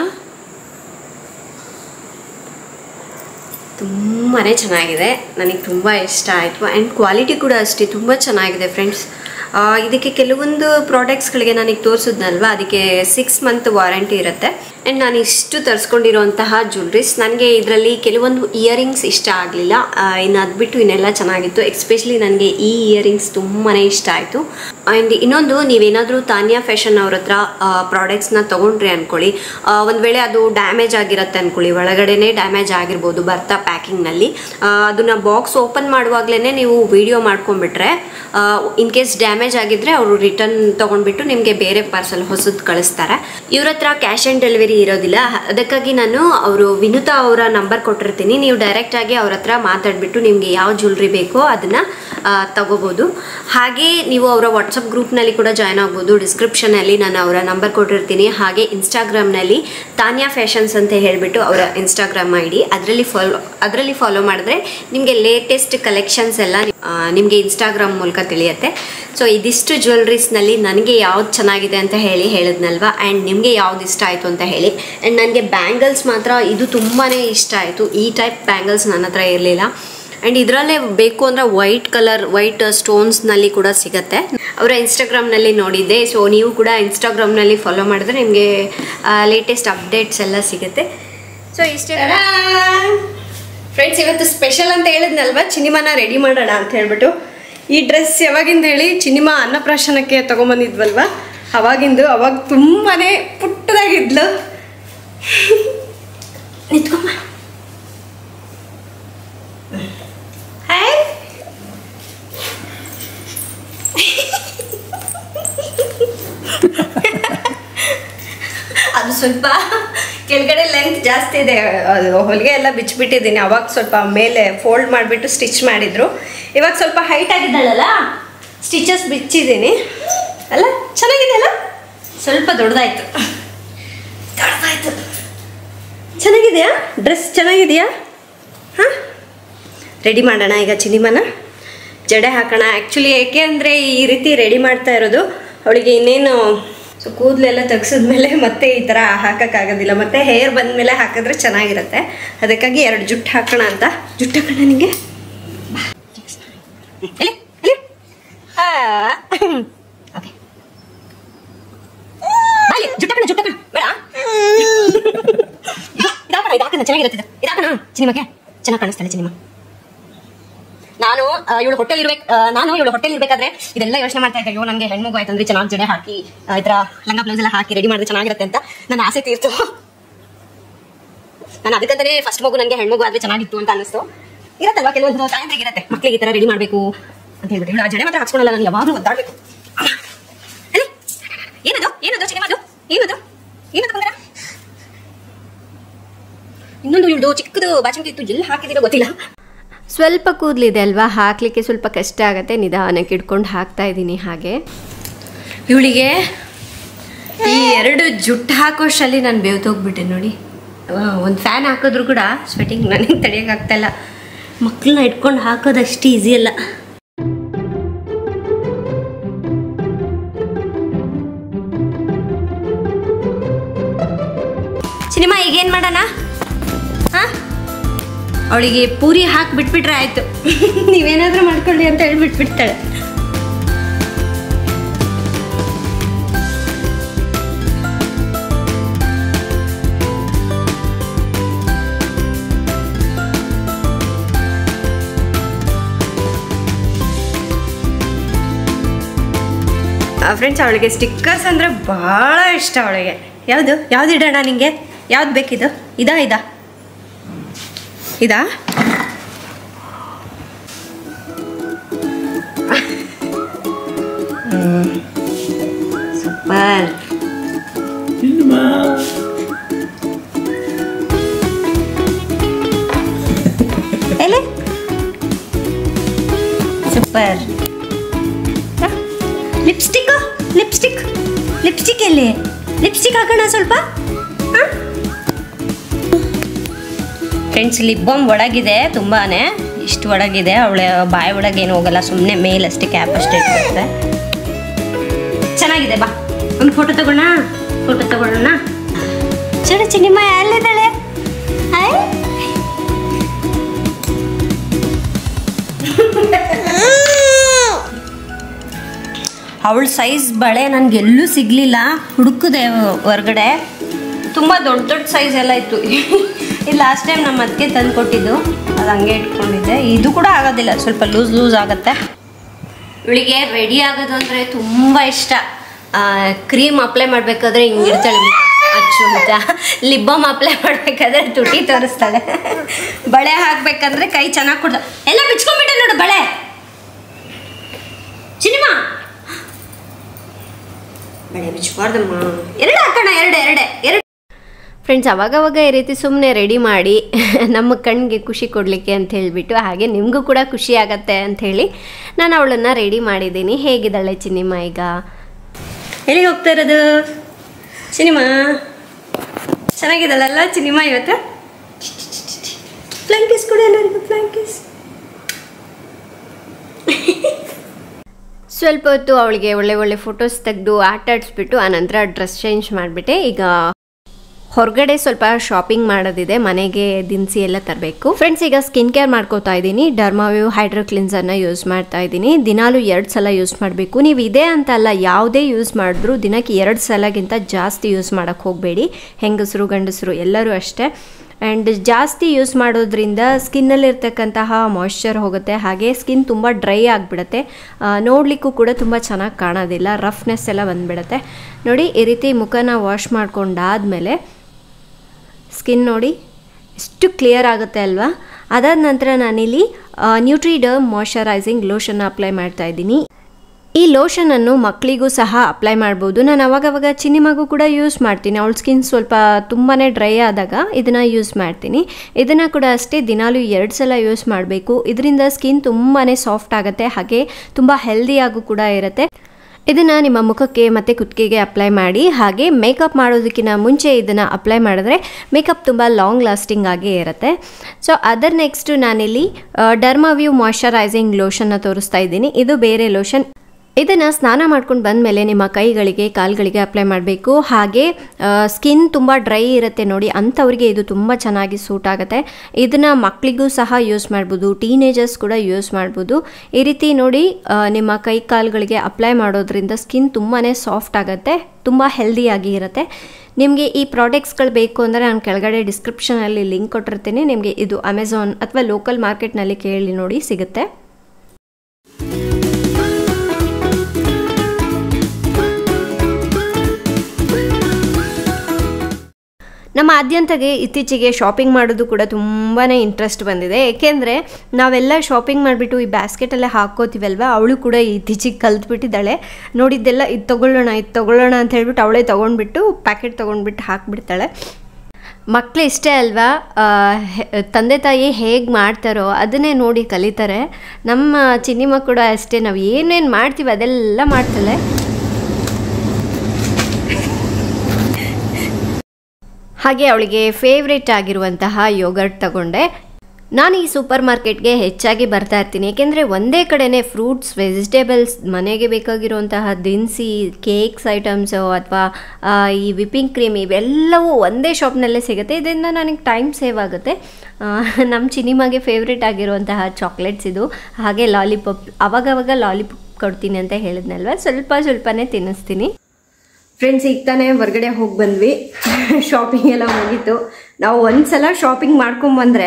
ತುಂಬಾ ಚೆನ್ನಾಗಿದೆ ನನಗೆ ತುಂಬ ಇಷ್ಟ ಆಯಿತು ಆ್ಯಂಡ್ ಕ್ವಾಲಿಟಿ ಕೂಡ ಅಷ್ಟೇ ತುಂಬ ಚೆನ್ನಾಗಿದೆ ಫ್ರೆಂಡ್ಸ್ ಇದಕ್ಕೆ ಕೆಲವೊಂದು ಪ್ರಾಡಕ್ಟ್ಸ್ಗಳಿಗೆ ನನಗೆ ತೋರಿಸಿದ್ನಲ್ವ ಅದಕ್ಕೆ ಸಿಕ್ಸ್ ಮಂತ್ ವಾರಂಟಿ ಇರುತ್ತೆ ಆ್ಯಂಡ್ ನಾನು ಇಷ್ಟು ತರಿಸ್ಕೊಂಡಿರೋಂತಹ ಜ್ಯುವೆಲ್ರೀಸ್ ನನಗೆ ಇದರಲ್ಲಿ ಕೆಲವೊಂದು ಇಯರಿಂಗ್ಸ್ ಇಷ್ಟ ಆಗಲಿಲ್ಲ ಇನ್ನು ಅದು ಬಿಟ್ಟು ಇನ್ನೆಲ್ಲ ಚೆನ್ನಾಗಿತ್ತು ಎಕ್ಸ್ಪೆಷಲಿ ನನಗೆ ಈ ಇಯರಿಂಗ್ಸ್ ತುಂಬಾ ಇಷ್ಟ ಆಯಿತು ಆ್ಯಂಡ್ ಇನ್ನೊಂದು ನೀವೇನಾದರೂ ತಾನ್ಯಾ ಫ್ಯಾಷನ್ ಅವ್ರ ಹತ್ರ ಪ್ರಾಡಕ್ಟ್ಸ್ನ ತೊಗೊಂಡ್ರಿ ಅಂದ್ಕೊಳ್ಳಿ ಒಂದು ವೇಳೆ ಅದು ಡ್ಯಾಮೇಜ್ ಆಗಿರುತ್ತೆ ಅಂದ್ಕೊಳ್ಳಿ ಒಳಗಡೆನೇ ಡ್ಯಾಮೇಜ್ ಆಗಿರ್ಬೋದು ಬರ್ತಾ ಪ್ಯಾಕಿಂಗ್ನಲ್ಲಿ ಅದನ್ನು ಬಾಕ್ಸ್ ಓಪನ್ ಮಾಡುವಾಗಲೇ ನೀವು ವಿಡಿಯೋ ಮಾಡ್ಕೊಂಡ್ಬಿಟ್ರೆ ಇನ್ ಕೇಸ್ ಡ್ಯಾಮೇಜ್ ಆಗಿದ್ರೆ ಅವರು ರಿಟರ್ನ್ ತೊಗೊಂಡ್ಬಿಟ್ಟು ನಿಮಗೆ ಬೇರೆ ಪಾರ್ಸಲ್ ಹೊಸದು ಕಳಿಸ್ತಾರೆ ಇವ್ರ ಹತ್ರ ಕ್ಯಾಶ್ ಆನ್ ಡೆಲಿವರಿ ಇರೋದಿಲ್ಲ ಅದಕ್ಕಾಗಿ ನಾನು ಅವರು ವಿನುತಾ ಅವರ ನಂಬರ್ ಕೊಟ್ಟಿರ್ತೀನಿ ನೀವು ಡೈರೆಕ್ಟಾಗಿ ಅವ್ರ ಹತ್ರ ಮಾತಾಡಿಬಿಟ್ಟು ನಿಮಗೆ ಯಾವ ಜ್ಯುವೆಲ್ರಿ ಬೇಕೋ ಅದನ್ನು ತಗೋಬೋದು ಹಾಗೆ ನೀವು ಅವರ ವಾಟ್ಸಪ್ ಗ್ರೂಪ್ನಲ್ಲಿ ಕೂಡ ಜಾಯ್ನ್ ಆಗ್ಬೋದು ಡಿಸ್ಕ್ರಿಪ್ಷನಲ್ಲಿ ನಾನು ಅವರ ನಂಬರ್ ಕೊಟ್ಟಿರ್ತೀನಿ ಹಾಗೆ ಇನ್ಸ್ಟಾಗ್ರಾಮ್ನಲ್ಲಿ ತಾನ್ಯಾ ಫ್ಯಾಷನ್ಸ್ ಅಂತ ಹೇಳಿಬಿಟ್ಟು ಅವರ ಇನ್ಸ್ಟಾಗ್ರಾಮ್ ಐ ಡಿ ಅದರಲ್ಲಿ ಫಾಲೋ ಅದರಲ್ಲಿ ಫಾಲೋ ಮಾಡಿದ್ರೆ ನಿಮಗೆ ಲೇಟೆಸ್ಟ್ ಕಲೆಕ್ಷನ್ಸ್ ಎಲ್ಲ ನಿಮಗೆ ಇನ್ಸ್ಟಾಗ್ರಾಮ್ ಮೂಲಕ ತಿಳಿಯುತ್ತೆ ಸೊ ಇದಿಷ್ಟು ಜ್ಯುವೆಲ್ರೀಸ್ನಲ್ಲಿ ನನಗೆ ಯಾವ್ದು ಚೆನ್ನಾಗಿದೆ ಅಂತ ಹೇಳಿ ಹೇಳಿದ್ನಲ್ವಾ ಆ್ಯಂಡ್ ನಿಮಗೆ ಯಾವ್ದು ಇಷ್ಟ ಆಯಿತು ಅಂತ ಹೇಳಿ ಆ್ಯಂಡ್ ನನಗೆ ಬ್ಯಾಂಗಲ್ಸ್ ಮಾತ್ರ ಇದು ತುಂಬಾ ಇಷ್ಟ ಆಯಿತು ಈ ಟೈಪ್ ಬ್ಯಾಂಗಲ್ಸ್ ನನ್ನ ಹತ್ರ ಇರಲಿಲ್ಲ ಆ್ಯಂಡ್ ಇದರಲ್ಲೇ ಬೇಕು ಅಂದರೆ ವೈಟ್ ಕಲರ್ ವೈಟ್ ಸ್ಟೋನ್ಸ್ನಲ್ಲಿ ಕೂಡ ಸಿಗುತ್ತೆ ಅವರ ಇನ್ಸ್ಟಾಗ್ರಾಮ್ನಲ್ಲಿ ನೋಡಿದ್ದೆ ಸೊ ನೀವು ಕೂಡ ಇನ್ಸ್ಟಾಗ್ರಾಮ್ನಲ್ಲಿ ಫಾಲೋ ಮಾಡಿದ್ರೆ ನಿಮಗೆ ಲೇಟೆಸ್ಟ್ ಅಪ್ಡೇಟ್ಸ್ ಎಲ್ಲ ಸಿಗುತ್ತೆ ಸೊ ಇಷ್ಟೇ ಫ್ರೆಂಡ್ಸ್ ಇವತ್ತು ಸ್ಪೆಷಲ್ ಅಂತ ಹೇಳಿದ್ನಲ್ವಾ ಚಿನಿಮಾನ ರೆಡಿ ಮಾಡೋಣ ಅಂತ ಹೇಳ್ಬಿಟ್ಟು ಈ ಡ್ರೆಸ್ ಯಾವಾಗಿಂದ ಹೇಳಿ ಚಿನಿಮಾ ಅನ್ನಪ್ರಾಶನಕ್ಕೆ ತೊಗೊಂಬಂದಿದ್ವಲ್ವಾ ಅವಾಗಿಂದು ಅವಾಗ ತುಂಬಾ ಪುಟ್ಟದಾಗಿದ್ಲು ನಿಂತ್ಕೊಮ್ಮ ಹಾಯ್ ಅದು ಸ್ವಲ್ಪ ಕೆಳಗಡೆ ಲೆಂತ್ ಜಾಸ್ತಿ ಇದೆ ಅದು ಹೊಲಿಗೆ ಎಲ್ಲ ಬಿಚ್ಚಿಬಿಟ್ಟಿದ್ದೀನಿ ಅವಾಗ ಸ್ವಲ್ಪ ಮೇಲೆ ಫೋಲ್ಡ್ ಮಾಡಿಬಿಟ್ಟು ಸ್ಟಿಚ್ ಮಾಡಿದ್ರು ಇವಾಗ ಸ್ವಲ್ಪ ಹೈಟ್ ಆಗಿದ್ದಾಳಲ್ಲ ಸ್ಟಿಚಸ್ ಬಿಚ್ಚಿದ್ದೀನಿ ಅಲ್ಲ ಚೆನ್ನಾಗಿದೆ ಅಲ್ಲ ಸ್ವಲ್ಪ ದೊಡ್ಡದಾಯ್ತು ದೊಡ್ಡದಾಯ್ತು ಚೆನ್ನಾಗಿದೆಯಾ ಡ್ರೆಸ್ ಚೆನ್ನಾಗಿದೆಯಾ ಹಾಂ ರೆಡಿ ಮಾಡೋಣ ಈಗ ಚಿನಿಮನ ಜಡೆ ಹಾಕೋಣ ಆ್ಯಕ್ಚುಲಿ ಏಕೆ ಅಂದರೆ ಈ ರೀತಿ ರೆಡಿ ಮಾಡ್ತಾ ಇರೋದು ಅವಳಿಗೆ ಇನ್ನೇನು ಸೊ ಕೂದಲೆಲ್ಲ ತೆಗ್ಸಿದ್ಮೇಲೆ ಮತ್ತೆ ಈ ಥರ ಹಾಕೋಕ್ಕಾಗೋದಿಲ್ಲ ಮತ್ತೆ ಹೇರ್ ಬಂದಮೇಲೆ ಹಾಕಿದ್ರೆ ಚೆನ್ನಾಗಿರುತ್ತೆ ಅದಕ್ಕಾಗಿ ಎರಡು ಜುಟ್ಟು ಹಾಕೋಣ ಅಂತ ಜುಟ್ಟು ಹಾಕೋಣ ನಿಮಗೆ ಎಲ್ಲಿ ಎಲ್ಲಿ ಹಾ ಓಕೆ ಅಲ್ಲಿ ಜುಟ್ಟು ಹಾಕೋಣ ಜುಟ್ಟು ಹಾಕೋಣ ಬೇಡ ಇದಾಕೋಣ ಇದಾಕೋಣ ಚೆನ್ನಾಗಿರುತ್ತೆ ಇದು. ಇದಾಕೋಣ ಸಿನಿಮಾಗೆ ಚೆನ್ನಾಗಿ ಕಾಣಿಸ್ತಾಳೆ ಸಿನಿಮಾ ನಾನು ಇವಳು ಹೊಟ್ಟೆಲ್ ಇರ್ಬೇಕು ನಾನು ಇವಳು ಹೊಟ್ಟೆಲ್ ಇರ್ಬೇಕಾದ್ರೆ ಇದೆಲ್ಲ ಯೋಚನೆ ಮಾಡ್ತಾ ಇದ್ದೆ ಅಯ್ಯೋ ನನಗೆ ಹೆಣ್ಮಗು ಆಯ್ತು ಅಂದ್ರೆ ಚೆನ್ನಾಗಿ ಜಡೆ ಹಾಕಿ ಆ, ಈ ತರ ಲಂಗ ಬ್ಲೌಸ್ ಎಲ್ಲ ಹಾಕಿ ರೆಡಿ ಮಾಡಿದ್ರೆ ಚೆನ್ನಾಗಿರುತ್ತೆ ಅಂತ ನನ್ನ ಆಸೆ ತೀರ್ತು ನಾನು ಅದಕ್ಕಂತಾನೆ ಫಸ್ಟ್ ಮಗು ನನಗೆ ಹೆಣ್ಮಗು ಆದ್ರೆ ಚೆನ್ನಾಗಿತ್ತು ಅಂತ ಅನಿಸ್ತು ಇರತ್ತಲ್ವಾ ಕೆಲವೊಂದು ತಾಯಂದ್ರಿಗೆ ಇರುತ್ತೆ ಮಕ್ಳಿಗೆ ಈ ತರ ರೆಡಿ ಮಾಡಬೇಕು ಅಂತ ಹೇಳ್ಬಿಟ್ಟು ಇವಳು ಆ ಜಡೆ ಮಾತ್ರ ಹಾಕ್ಸ್ಕೊಳಲ್ಲ ನಾನು ಯಾವಾಗಲೂ ಒದ್ದಾಡಬೇಕು ಏನದು ಏನದು ಸಿನಿಮಾದು ಏನದು ಏನದು ಬಂಗಾರ ಇನ್ನೊಂದು ಇವಳು ಚಿಕ್ಕದು ಬಾಚಮತಿ ಇತ್ತು ಎಲ್ಲಿ ಹಾಕಿದಿರೋ ಗೊತ್ತಿಲ್ಲ ಸ್ವಲ್ಪ ಕೂದಲಿದೆ ಅಲ್ವಾ ಹಾಕಲಿಕ್ಕೆ ಸ್ವಲ್ಪ ಕಷ್ಟ ಆಗುತ್ತೆ ನಿಧಾನಕ್ಕೆ ಇಟ್ಕೊಂಡು ಹಾಕ್ತಾ ಇದ್ದೀನಿ ಹಾಗೆ ಇವಳಿಗೆ ಈ ಎರಡು ಜುಟ್ಟು ಹಾಕೋಷ್ಟರಲ್ಲಿ ನಾನು ಬೇವ್ತೋಗ್ಬಿಟ್ಟೆ ನೋಡಿ ಒಂದು ಫ್ಯಾನ್ ಹಾಕಿದ್ರು ಕೂಡ ಸ್ವೆಟಿಂಗ್ ನನಗೆ ತಡೆಯೋಕ್ಕಾಗ್ತಾ ಇಲ್ಲ ಮಕ್ಕಳನ್ನ ಇಟ್ಕೊಂಡು ಹಾಕೋದು ಅಷ್ಟು ಈಸಿ ಅಲ್ಲ ಸಿನಿಮಾ ಈಗೇನು ಮಾಡೋಣ ಹಾಂ ಅವಳಿಗೆ ಪೂರಿ ಹಾಕಿ ಬಿಟ್ಬಿಟ್ರೆ ಆಯಿತು ನೀವೇನಾದರೂ ಮಾಡ್ಕೊಳ್ಳಿ ಅಂತ ಹೇಳಿ ಬಿಟ್ಬಿಡ್ತಾಳೆ ಫ್ರೆಂಡ್ಸ್ ಅವಳಿಗೆ ಸ್ಟಿಕ್ಕರ್ಸ್ ಅಂದರೆ ಭಾಳ ಇಷ್ಟ ಅವಳಿಗೆ ಯಾವುದು ಯಾವ್ದು ಇಡೋಣ ನಿಂಗೆ ಯಾವ್ದು ಬೇಕಿದು ಇದಾ ಇದಾ ಇದಾ ಸೂಪರ್ ಎಲೆ ಸೂಪರ್ ಲಿಪ್ಸ್ಟಿಕ್ ಲಿಪ್ಸ್ಟಿಕ್ ಲಿಪ್ಸ್ಟಿಕ್ ಎಲ್ಲಿ ಲಿಪ್ಸ್ಟಿಕ್ ಹಾಕೋಣ ಸ್ವಲ್ಪ ಫ್ರೆಂಡ್ಸ್ ಲಿಪ್ ಬಾಮ್ ಒಳಗಿದೆ ತುಂಬಾ ಇಷ್ಟು ಒಳಗಿದೆ ಅವಳ ಬಾಯಿ ಒಳಗೆ ಏನು ಹೋಗಲ್ಲ ಸುಮ್ಮನೆ ಮೇಲಷ್ಟೇ ಕ್ಯಾಪ್ ಅಷ್ಟೇ ಇಟ್ಕೊಳ್ತಾರೆ ಚೆನ್ನಾಗಿದೆ ಬಾ ಒಂದು ಫೋಟೋ ತಗೋಣ ಫೋಟೋ ತಗೊಳ್ಳೋಣ ಚಳಿ ಚಿನ್ನಿಮ್ಮ ಎಲ್ಲಿದ್ದಾಳೆ ಹಾಯ್ ಅವಳ ಸೈಜ್ ಬಳೆ ನನಗೆ ಎಲ್ಲೂ ಸಿಗಲಿಲ್ಲ ಹುಡುಕಿದೆ ಹೊರಗಡೆ ತುಂಬ ದೊಡ್ಡ ದೊಡ್ಡ ಸೈಜ್ ಎಲ್ಲ ಇತ್ತು ಇದು ಲಾಸ್ಟ್ ಟೈಮ್ ನಮ್ಮ ಅದಕ್ಕೆ ತಂದು ಕೊಟ್ಟಿದ್ದು ಅದು ಹಂಗೆ ಇಟ್ಕೊಂಡಿದ್ದೆ ಇದು ಕೂಡ ಆಗೋದಿಲ್ಲ ಸ್ವಲ್ಪ ಲೂಸ್ ಲೂಸ್ ಆಗುತ್ತೆ ಇವಳಿಗೆ ರೆಡಿ ಆಗೋದು ಅಂದರೆ ತುಂಬ ಇಷ್ಟ ಕ್ರೀಮ್ ಅಪ್ಲೈ ಮಾಡಬೇಕಾದ್ರೆ ಹಿಂಗಿರ್ತಾಳೆ ಮುಖ ಅಚ್ಚು ಅಂತ ಲಿಪ್ ಬಾಮ್ ಅಪ್ಲೈ ಮಾಡಬೇಕಾದ್ರೆ ತುಟಿ ತೋರಿಸ್ತಾಳೆ ಬಳೆ ಹಾಕ್ಬೇಕಂದ್ರೆ ಕೈ ಚೆನ್ನಾಗಿ ಕೊಡ್ತಾಳೆ ಎಲ್ಲ ಬಿಚ್ಕೊಂಡ್ಬಿಟ್ಟೆ ನೋಡು ಬಳೆ ಸಿನಿಮಾ ಬಳೆ ಬಿಚ್ಬಾರ್ದಮ್ಮ ಎರಡು ಹಾಕೋಣ ಎರಡು ಎರಡೆ ಎರಡು ಫ್ರೆಂಡ್ಸ್ ಅವಾಗವಾಗ ಈ ರೀತಿ ಸುಮ್ಮನೆ ರೆಡಿ ಮಾಡಿ ನಮ್ಮ ಕಣ್ಣಿಗೆ ಖುಷಿ ಕೊಡಲಿಕ್ಕೆ ಅಂತ ಹೇಳಿಬಿಟ್ಟು ಹಾಗೆ ನಿಮಗೂ ಕೂಡ ಖುಷಿ ಆಗತ್ತೆ ಅಂತ ಹೇಳಿ ನಾನು ಅವಳನ್ನು ರೆಡಿ ಮಾಡಿದ್ದೀನಿ ಹೇಗಿದ್ದಾಳೆ ಚಿನ್ನಿಮ್ಮ ಈಗ ಎಲ್ಲಿಗೆ ಹೋಗ್ತಾ ಇರೋದು ಸಿನಿಮಾ ಚೆನ್ನಾಗಿದಲ್ಲ ಸಿನಿಮಾ ಇವತ್ತು ಫ್ಲಂಕಿಸ್ ಕೊಡಿ ಎಲ್ಲರಿಗೂ ಫ್ಲಂಕಿಸ್ ಸ್ವಲ್ಪ ಹೊತ್ತು ಅವಳಿಗೆ ಒಳ್ಳೆ ಒಳ್ಳೆ ಫೋಟೋಸ್ ತೆಗೆದು ಆಟ ಆಡಿಸ್ಬಿಟ್ಟು ಆನಂತರ ಡ್ರೆಸ್ ಚೇಂಜ್ ಮಾಡಿಬಿಟ್ಟೆ ಈಗ ಹೊರಗಡೆ ಸ್ವಲ್ಪ ಶಾಪಿಂಗ್ ಮಾಡೋದಿದೆ ಮನೆಗೆ ದಿನಸಿ ಎಲ್ಲ ತರಬೇಕು ಫ್ರೆಂಡ್ಸ್ ಈಗ ಸ್ಕಿನ್ ಕೇರ್ ಮಾಡ್ಕೋತಾ ಇದ್ದೀನಿ ಡರ್ಮಾವ್ಯೂ ಹೈಡ್ರೋ ಕ್ಲಿನ್ಸರ್ನ ಯೂಸ್ ಮಾಡ್ತಾ ಇದ್ದೀನಿ ದಿನಾಲು ಎರಡು ಸಲ ಯೂಸ್ ಮಾಡಬೇಕು ನೀವು ಇದೇ ಅಂತ ಅಲ್ಲ ಯಾವುದೇ ಯೂಸ್ ಮಾಡಿದ್ರೂ ದಿನಕ್ಕೆ ಎರಡು ಸಲಗಿಂತ ಜಾಸ್ತಿ ಯೂಸ್ ಮಾಡೋಕ್ಕೆ ಹೋಗಬೇಡಿ ಹೆಂಗಸರು ಗಂಡಸರು ಎಲ್ಲರೂ ಅಷ್ಟೇ ಆ್ಯಂಡ್ ಜಾಸ್ತಿ ಯೂಸ್ ಮಾಡೋದ್ರಿಂದ ಸ್ಕಿನ್ನಲ್ಲಿರ್ತಕ್ಕಂತಹ ಮಾಯ್ಶ್ಚರ್ ಹೋಗುತ್ತೆ ಹಾಗೆ ಸ್ಕಿನ್ ತುಂಬ ಡ್ರೈ ಆಗಿಬಿಡುತ್ತೆ ನೋಡಲಿಕ್ಕೂ ಕೂಡ ತುಂಬ ಚೆನ್ನಾಗಿ ಕಾಣೋದಿಲ್ಲ ರಫ್ನೆಸ್ ಎಲ್ಲ ಬಂದುಬಿಡುತ್ತೆ ನೋಡಿ ಈ ರೀತಿ ಮುಖನ ವಾಶ್ ಮಾಡ್ಕೊಂಡಾದಮೇಲೆ ಸ್ಕಿನ್ ನೋಡಿ ಎಷ್ಟು ಕ್ಲಿಯರ್ ಆಗುತ್ತೆ ಅಲ್ವಾ ಅದಾದ ನಂತರ ನಾನಿಲ್ಲಿ ನ್ಯೂಟ್ರಿಡರ್ಮ್ ಮಾಯ್ಶ್ಚರೈಸಿಂಗ್ ಲೋಷನ್ ಅಪ್ಲೈ ಮಾಡ್ತಾ ಇದ್ದೀನಿ ಈ ಲೋಷನನ್ನು ಮಕ್ಕಳಿಗೂ ಸಹ ಅಪ್ಲೈ ಮಾಡ್ಬೋದು ನಾನು ಅವಾಗವಾಗ ಚಿನ್ನಿಮಗೂ ಕೂಡ ಯೂಸ್ ಮಾಡ್ತೀನಿ ಅವಳ ಸ್ಕಿನ್ ಸ್ವಲ್ಪ ತುಂಬಾ ಡ್ರೈ ಆದಾಗ ಇದನ್ನು ಯೂಸ್ ಮಾಡ್ತೀನಿ ಇದನ್ನು ಕೂಡ ಅಷ್ಟೇ ದಿನಾಲೂ ಎರಡು ಸಲ ಯೂಸ್ ಮಾಡಬೇಕು ಇದರಿಂದ ಸ್ಕಿನ್ ತುಂಬಾ ಸಾಫ್ಟ್ ಆಗುತ್ತೆ ಹಾಗೆ ತುಂಬ ಹೆಲ್ದಿಯಾಗೂ ಕೂಡ ಇರುತ್ತೆ ಇದನ್ನು ನಿಮ್ಮ ಮುಖಕ್ಕೆ ಮತ್ತು ಕುತ್ತಿಗೆಗೆ ಅಪ್ಲೈ ಮಾಡಿ ಹಾಗೆ ಮೇಕಪ್ ಮಾಡೋದಕ್ಕಿಂತ ಮುಂಚೆ ಇದನ್ನು ಅಪ್ಲೈ ಮಾಡಿದ್ರೆ ಮೇಕಪ್ ತುಂಬ ಲಾಂಗ್ ಲಾಸ್ಟಿಂಗ್ ಆಗೇ ಇರುತ್ತೆ ಸೊ ಅದರ್ ನೆಕ್ಸ್ಟು ನಾನಿಲ್ಲಿ ಡರ್ಮಾವ್ಯೂ ಮಾಯ್ಶ್ಚರೈಸಿಂಗ್ ಲೋಷನ್ನ ತೋರಿಸ್ತಾ ಇದ್ದೀನಿ ಇದು ಬೇರೆ ಲೋಷನ್ ಇದನ್ನು ಸ್ನಾನ ಮಾಡ್ಕೊಂಡು ಬಂದಮೇಲೆ ನಿಮ್ಮ ಕೈಗಳಿಗೆ ಕಾಲುಗಳಿಗೆ ಅಪ್ಲೈ ಮಾಡಬೇಕು ಹಾಗೆ ಸ್ಕಿನ್ ತುಂಬ ಡ್ರೈ ಇರುತ್ತೆ ನೋಡಿ ಅಂಥವ್ರಿಗೆ ಇದು ತುಂಬ ಚೆನ್ನಾಗಿ ಸೂಟ್ ಆಗುತ್ತೆ ಇದನ್ನು ಮಕ್ಕಳಿಗೂ ಸಹ ಯೂಸ್ ಮಾಡ್ಬೋದು ಟೀನೇಜರ್ಸ್ ಕೂಡ ಯೂಸ್ ಮಾಡ್ಬೋದು ಈ ರೀತಿ ನೋಡಿ ಆ, ನಿಮ್ಮ ಕೈ ಕಾಲುಗಳಿಗೆ ಅಪ್ಲೈ ಮಾಡೋದ್ರಿಂದ ಸ್ಕಿನ್ ತುಂಬಾ ಸಾಫ್ಟ್ ಆಗುತ್ತೆ ತುಂಬ ಹೆಲ್ದಿಯಾಗಿ ಇರುತ್ತೆ ನಿಮಗೆ ಈ ಪ್ರಾಡಕ್ಟ್ಸ್ಗಳು ಬೇಕು ಅಂದರೆ ನಾನು ಕೆಳಗಡೆ ಡಿಸ್ಕ್ರಿಪ್ಷನಲ್ಲಿ ಲಿಂಕ್ ಕೊಟ್ಟಿರ್ತೀನಿ ನಿಮಗೆ ಇದು ಅಮೆಝಾನ್ ಅಥವಾ ಲೋಕಲ್ ಮಾರ್ಕೆಟ್ನಲ್ಲಿ ಕೇಳಿ ನೋಡಿ ಸಿಗುತ್ತೆ ನಮ್ಮ ಆದ್ಯಂತಗೆ ಇತ್ತೀಚೆಗೆ ಶಾಪಿಂಗ್ ಮಾಡೋದು ಕೂಡ ತುಂಬಾ ಇಂಟ್ರೆಸ್ಟ್ ಬಂದಿದೆ ಏಕೆಂದರೆ ನಾವೆಲ್ಲ ಶಾಪಿಂಗ್ ಮಾಡಿಬಿಟ್ಟು ಈ ಬ್ಯಾಸ್ಕೆಟಲ್ಲೇ ಹಾಕೋತೀವಲ್ವ ಅವಳು ಕೂಡ ಇತ್ತೀಚೆಗೆ ಕಲ್ತ್ಬಿಟ್ಟಿದ್ದಾಳೆ ನೋಡಿದ್ದೆಲ್ಲ ಇದು ತೊಗೊಳ್ಳೋಣ ಇದು ತೊಗೊಳ್ಳೋಣ ಅಂತ ಹೇಳ್ಬಿಟ್ಟು ಅವಳೇ ತೊಗೊಂಡ್ಬಿಟ್ಟು ಪ್ಯಾಕೆಟ್ ತೊಗೊಂಡ್ಬಿಟ್ಟು ಹಾಕ್ಬಿಡ್ತಾಳೆ ಮಕ್ಕಳು ಇಷ್ಟೇ ಅಲ್ವಾ ಆ, ಹೆ- ತಂದೆ ತಾಯಿ ಹೇಗೆ ಮಾಡ್ತಾರೋ ಅದನ್ನೇ ನೋಡಿ ಕಲಿತಾರೆ ನಮ್ಮ ಚಿನ್ನಿಮ ಕೂಡ ಅಷ್ಟೇ ನಾವು ಏನೇನು ಮಾಡ್ತೀವಿ ಅದೆಲ್ಲ ಮಾಡ್ತಾಳೆ ಹಾಗೆ ಅವಳಿಗೆ ಫೇವ್ರೇಟ್ ಆಗಿರುವಂತಹ ಯೋಗರ್ಟ್ ತಗೊಂಡೆ ನಾನು ಈ ಸೂಪರ್ ಮಾರ್ಕೆಟ್ಗೆ ಹೆಚ್ಚಾಗಿ ಬರ್ತಾ ಇರ್ತೀನಿ ಏಕೆಂದರೆ ಒಂದೇ ಕಡೆನೇ ಫ್ರೂಟ್ಸ್ ವೆಜಿಟೇಬಲ್ಸ್ ಮನೆಗೆ ಬೇಕಾಗಿರುವಂತಹ ದಿನಸಿ ಕೇಕ್ಸ್ ಐಟಮ್ಸು ಅಥವಾ ಈ ವಿಪ್ಪಿಂಗ್ ಕ್ರೀಮ್ ಇವೆಲ್ಲವೂ ಒಂದೇ ಶಾಪ್ನಲ್ಲೇ ಸಿಗುತ್ತೆ ಇದರಿಂದ ನನಗೆ ಟೈಮ್ ಸೇವ್ ಆಗುತ್ತೆ ಆ, ನಮ್ಮ ಚಿನಿಮಾಗೆ ಫೇವ್ರೇಟ್ ಆಗಿರುವಂತಹ ಚಾಕ್ಲೇಟ್ಸ್ ಇದು ಹಾಗೆ ಲಾಲಿಪಾಪ್ ಅವಾಗವಾಗ ಲಾಲಿಪಾಪ್ ಕೊಡ್ತೀನಿ ಅಂತ ಹೇಳಿದ್ನಲ್ವ ಸ್ವಲ್ಪ ಸ್ವಲ್ಪನೇ ತಿನ್ನಿಸ್ತೀನಿ ಫ್ರೆಂಡ್ಸ್ ಈಗ ತಾನೇ ಹೊರಗಡೆ ಹೋಗಿ ಬಂದ್ವಿ ಶಾಪಿಂಗ್ ಎಲ್ಲ ಮುಗೀತು ನಾವು ಒಂದ್ಸಲ ಶಾಪಿಂಗ್ ಮಾಡ್ಕೊಂಬಂದ್ರೆ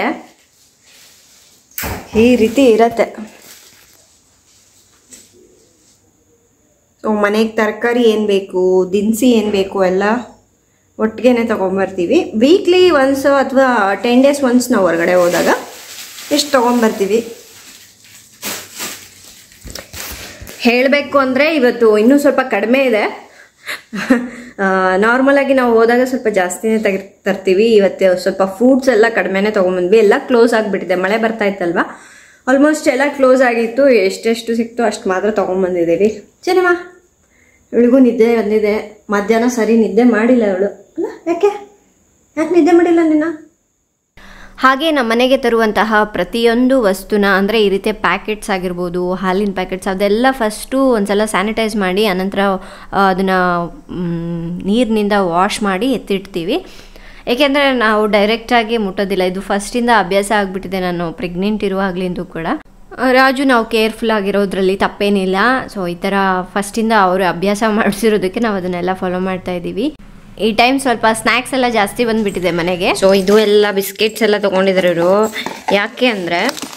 ಈ ರೀತಿ ಇರತ್ತೆ ಮನೆಗೆ ತರಕಾರಿ ಏನು ಬೇಕು ದಿನಸಿ ಏನು ಬೇಕು ಎಲ್ಲ ಒಟ್ಟಿಗೆ ತೊಗೊಂಬರ್ತೀವಿ ವೀಕ್ಲಿ ಒನ್ಸ್ ಅಥವಾ ಟೆನ್ ಡೇಸ್ ಒನ್ಸ್ ನಾವು ಹೊರಗಡೆ ಹೋದಾಗ ಇಷ್ಟು ತೊಗೊಂಬರ್ತೀವಿ ಹೇಳಬೇಕು ಅಂದರೆ ಇವತ್ತು ಇನ್ನೂ ಸ್ವಲ್ಪ ಕಡಿಮೆ ಇದೆ ನಾರ್ಮಲಾಗಿ ನಾವು ಹೋದಾಗ ಸ್ವಲ್ಪ ಜಾಸ್ತಿನೇ ತೆಗಿ ತರ್ತೀವಿ ಇವತ್ತು ಸ್ವಲ್ಪ ಫ್ರೂಟ್ಸ್ ಎಲ್ಲ ಕಡಿಮೆನೇ ತೊಗೊಂಬಂದ್ವಿ ಎಲ್ಲ ಕ್ಲೋಸ್ ಆಗಿಬಿಟ್ಟಿದೆ ಮಳೆ ಬರ್ತಾ ಇತ್ತಲ್ವಾ ಆಲ್ಮೋಸ್ಟ್ ಎಲ್ಲ ಕ್ಲೋಸ್ ಆಗಿತ್ತು ಎಷ್ಟೆಷ್ಟು ಸಿಕ್ತು ಅಷ್ಟು ಮಾತ್ರ ತೊಗೊಂಬಂದಿದ್ದೀವಿ ಸಿನಿಮಾ ಇವಳಿಗೂ ನಿದ್ದೆ ಬಂದಿದೆ ಮಧ್ಯಾಹ್ನ ಸರಿ ನಿದ್ದೆ ಮಾಡಿಲ್ಲ ಇವಳು ಅಲ್ಲ ಯಾಕೆ ಯಾಕೆ ನಿದ್ದೆ ಮಾಡಿಲ್ಲ ನಿನ್ನ ಹಾಗೆ ನಮ್ಮ ಮನೆಗೆ ತರುವಂತಹ ಪ್ರತಿಯೊಂದು ವಸ್ತುನ ಅಂದರೆ ಈ ರೀತಿಯ ಪ್ಯಾಕೆಟ್ಸ್ ಆಗಿರ್ಬೋದು ಹಾಲಿನ ಪ್ಯಾಕೆಟ್ಸ್ ಅದೆಲ್ಲ ಫಸ್ಟು ಒಂದ್ಸಲ ಸ್ಯಾನಿಟೈಸ್ ಮಾಡಿ ಆನಂತರ ಅದನ್ನು ನೀರಿನಿಂದ ವಾಶ್ ಮಾಡಿ ಎತ್ತಿಡ್ತೀವಿ ಏಕೆಂದರೆ ನಾವು ಡೈರೆಕ್ಟಾಗಿ ಮುಟ್ಟೋದಿಲ್ಲ ಇದು ಫಸ್ಟಿಂದ ಅಭ್ಯಾಸ ಆಗಿಬಿಟ್ಟಿದೆ ನಾನು ಪ್ರೆಗ್ನೆಂಟ್ ಇರುವಾಗಲಿಂದ ಕೂಡ ಆ, ರಾಜು ನಾವು ಕೇರ್ಫುಲ್ ಆಗಿರೋದ್ರಲ್ಲಿ ತಪ್ಪೇನಿಲ್ಲ ಸೊ ಈ ಥರ ಫಸ್ಟಿಂದ ಅವರು ಅಭ್ಯಾಸ ಮಾಡಿಸಿರೋದಕ್ಕೆ ನಾವು ಅದನ್ನೆಲ್ಲ ಫಾಲೋ ಮಾಡ್ತಾ ಇದ್ದೀವಿ ಈ ಟೈಮ್ ಸ್ವಲ್ಪ ಸ್ನ್ಯಾಕ್ಸ್ ಎಲ್ಲ ಜಾಸ್ತಿ ಬಂದ್ಬಿಟ್ಟಿದೆ ಮನೆಗೆ ಸೊ ಇದು ಎಲ್ಲ ಬಿಸ್ಕೆಟ್ಸ್ ಎಲ್ಲ ತೊಗೊಂಡಿದ್ದಾರೆ ಇವರು ಯಾಕೆ ಅಂದರೆ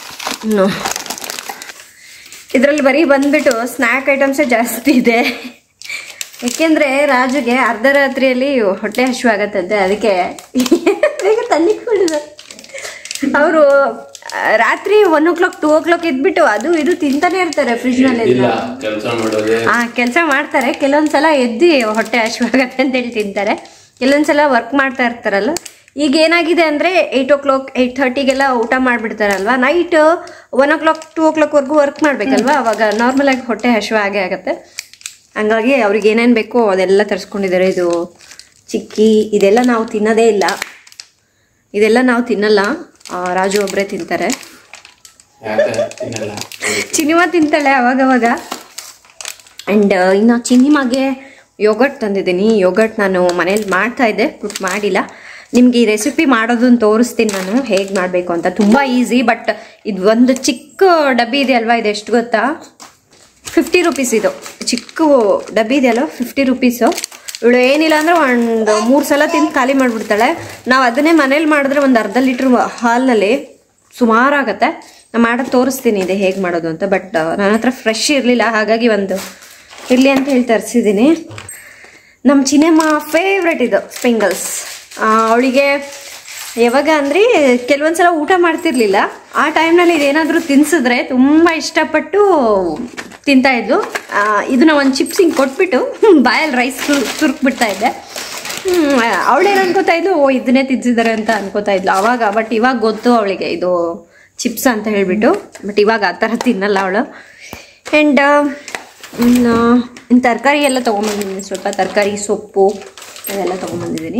ಇದರಲ್ಲಿ ಬರೀ ಬಂದ್ಬಿಟ್ಟು ಸ್ನ್ಯಾಕ್ ಐಟಮ್ಸೇ ಜಾಸ್ತಿ ಇದೆ ಯಾಕೆಂದರೆ ರಾಜುಗೆ ಅರ್ಧ ರಾತ್ರಿಯಲ್ಲಿ ಹೊಟ್ಟೆ ಹಸಿವು ಆಗತ್ತಂತೆ ಅದಕ್ಕೆ ಬೇಗ ತಂದಿಟ್ಕೊಂಡಿದ್ದಾರೆ ಅವರು ರಾತ್ರಿ one o'clock two o'clock ಇದ್ಬಿಟ್ಟು ಅದು ಇದು ತಿಂತಾನೆ ಇರ್ತಾರೆ ಫ್ರಿಜ್ನಲ್ಲಿ ಇಲ್ಲ ಕೆಲಸ ಮಾಡೋದೇ ಆ ಕೆಲಸ ಮಾಡ್ತಾರೆ ಕೆಲವೊಂದ್ಸಲ ಎದ್ದು ಹೊಟ್ಟೆ ಹಸಿವಾಗತ್ತೆ ಅಂತೇಳಿ ತಿಂತಾರೆ ಕೆಲವೊಂದ್ಸಲ ವರ್ಕ್ ಮಾಡ್ತಾ ಇರ್ತಾರಲ್ಲ ಈಗ ಏನಾಗಿದೆ ಅಂದರೆ ಏಯ್ಟ್ ಓ ಕ್ಲಾಕ್ ಏಯ್ಟ್ ಥರ್ಟಿಗೆಲ್ಲ ಊಟ ಮಾಡಿಬಿಡ್ತಾರಲ್ವ night one o'clock two ಓ ಕ್ಲಾಕ್ವರೆಗೂ ವರ್ಕ್ ಮಾಡಬೇಕಲ್ವ ಅವಾಗ ನಾರ್ಮಲ್ ಆಗಿ ಹೊಟ್ಟೆ ಹಸಿವು ಆಗೇ ಆಗುತ್ತೆ ಹಂಗಾಗಿ ಅವ್ರಿಗೆ ಏನೇನು ಬೇಕೋ ಅದೆಲ್ಲ ತರಿಸ್ಕೊಂಡಿದ್ದಾರೆ ಇದು ಚಿಕ್ಕಿ ಇದೆಲ್ಲ ನಾವು ತಿನ್ನೋದೇ ಇಲ್ಲ ಇದೆಲ್ಲ ನಾವು ತಿನ್ನಲ್ಲ ಆ, ರಾಜು ಒಬ್ಬರೇ ತಿಂತಾರೆ ಯಾಕೆ ತಿನ್ನಲ್ಲ ಚಿನಿಮಾ ತಿಂತಾಳೆ ಅವಾಗವಾಗ ಆ್ಯಂಡ್ ಇನ್ನು ಚಿನಿಮಾಗೆ ಯೋಗಟ್ ತಂದಿದ್ದೀನಿ ಯೋಗಟ್ ನಾನು ಮನೇಲಿ ಮಾಡ್ತಾ ಇದ್ದೆ ಬಟ್ ಮಾಡಿಲ್ಲ ನಿಮ್ಗೆ ಈ ರೆಸಿಪಿ ಮಾಡೋದನ್ನ ತೋರಿಸ್ತೀನಿ ನಾನು ಹೇಗೆ ಮಾಡಬೇಕು ಅಂತ ತುಂಬ ಈಸಿ ಬಟ್ ಇದು ಒಂದು ಚಿಕ್ಕ ಡಬ್ಬಿ ಇದೆ ಅಲ್ವಾ ಇದು ಎಷ್ಟು ಗೊತ್ತಾ ಫಿಫ್ಟಿ ರುಪೀಸ್ ಇದು ಚಿಕ್ಕ ಡಬ್ಬಿ ಇದೆಯಲ್ಲ ಫಿಫ್ಟಿ ರುಪೀಸು ಇವಳು ಏನಿಲ್ಲ ಅಂದರೆ ಒಂದು ಮೂರು ಸಲ ತಿಂದು ಖಾಲಿ ಮಾಡಿಬಿಡ್ತಾಳೆ ನಾವು ಅದನ್ನೇ ಮನೇಲಿ ಮಾಡಿದ್ರೆ ಒಂದು ಅರ್ಧ ಲೀಟ್ರ್ ಹಾಲ್ನಲ್ಲಿ ಸುಮಾರಾಗತ್ತೆ ನಾನು ಮಾಡೋದು ತೋರಿಸ್ತೀನಿ ಇದೆ ಹೇಗೆ ಮಾಡೋದು ಅಂತ ಬಟ್ ನನ್ನ ಹತ್ರ ಫ್ರೆಶ್ ಇರಲಿಲ್ಲ ಹಾಗಾಗಿ ಒಂದು ಇರಲಿ ಅಂತ ಹೇಳಿ ತರಿಸಿದ್ದೀನಿ ನಮ್ಮ ಚಿನೆಮಾ ಫೇವ್ರೆಟ್ ಇದು ಸ್ಪಿಂಗಲ್ಸ್ ಅವಳಿಗೆ ಯಾವಾಗ ಅಂದರೆ ಕೆಲವೊಂದ್ಸಲ ಊಟ ಮಾಡ್ತಿರ್ಲಿಲ್ಲ ಆ ಟೈಮ್ನಲ್ಲಿ ಇದೇನಾದರೂ ತಿನ್ಸಿದ್ರೆ ತುಂಬ ಇಷ್ಟಪಟ್ಟು ತಿಂತಾ ಇದ್ಲು ಆ, ಇದನ್ನ ಒಂದು ಚಿಪ್ಸ್ ಹಿಂಗೆ ಕೊಟ್ಬಿಟ್ಟು ಬಾಯಲ್ಲಿ ರೈಸ್ ತುರ್ಕ್ಬಿಡ್ತಾ ಇದ್ದೆ ಅವಳೇನು ಅನ್ಕೋತಾ ಇದ್ಲು ಓ ಇದನ್ನೇ ತಿನ್ಸಿದ್ದಾರೆ ಅಂತ ಅನ್ಕೋತಾ ಇದ್ಲು ಅವಾಗ ಬಟ್ ಇವಾಗ ಗೊತ್ತು ಅವಳಿಗೆ ಇದು ಚಿಪ್ಸ್ ಅಂತ ಹೇಳಿಬಿಟ್ಟು ಬಟ್ ಇವಾಗ ಆ ಥರ ತಿನ್ನಲ್ಲ ಅವಳು ಆ್ಯಂಡ್ ಇನ್ನು ಇನ್ನು ತರಕಾರಿ ಎಲ್ಲ ತೊಗೊಂಬಂದಿದ್ದೀನಿ ಸ್ವಲ್ಪ ತರಕಾರಿ ಸೊಪ್ಪು ಅದೆಲ್ಲ ತೊಗೊಂಬಂದಿದ್ದೀನಿ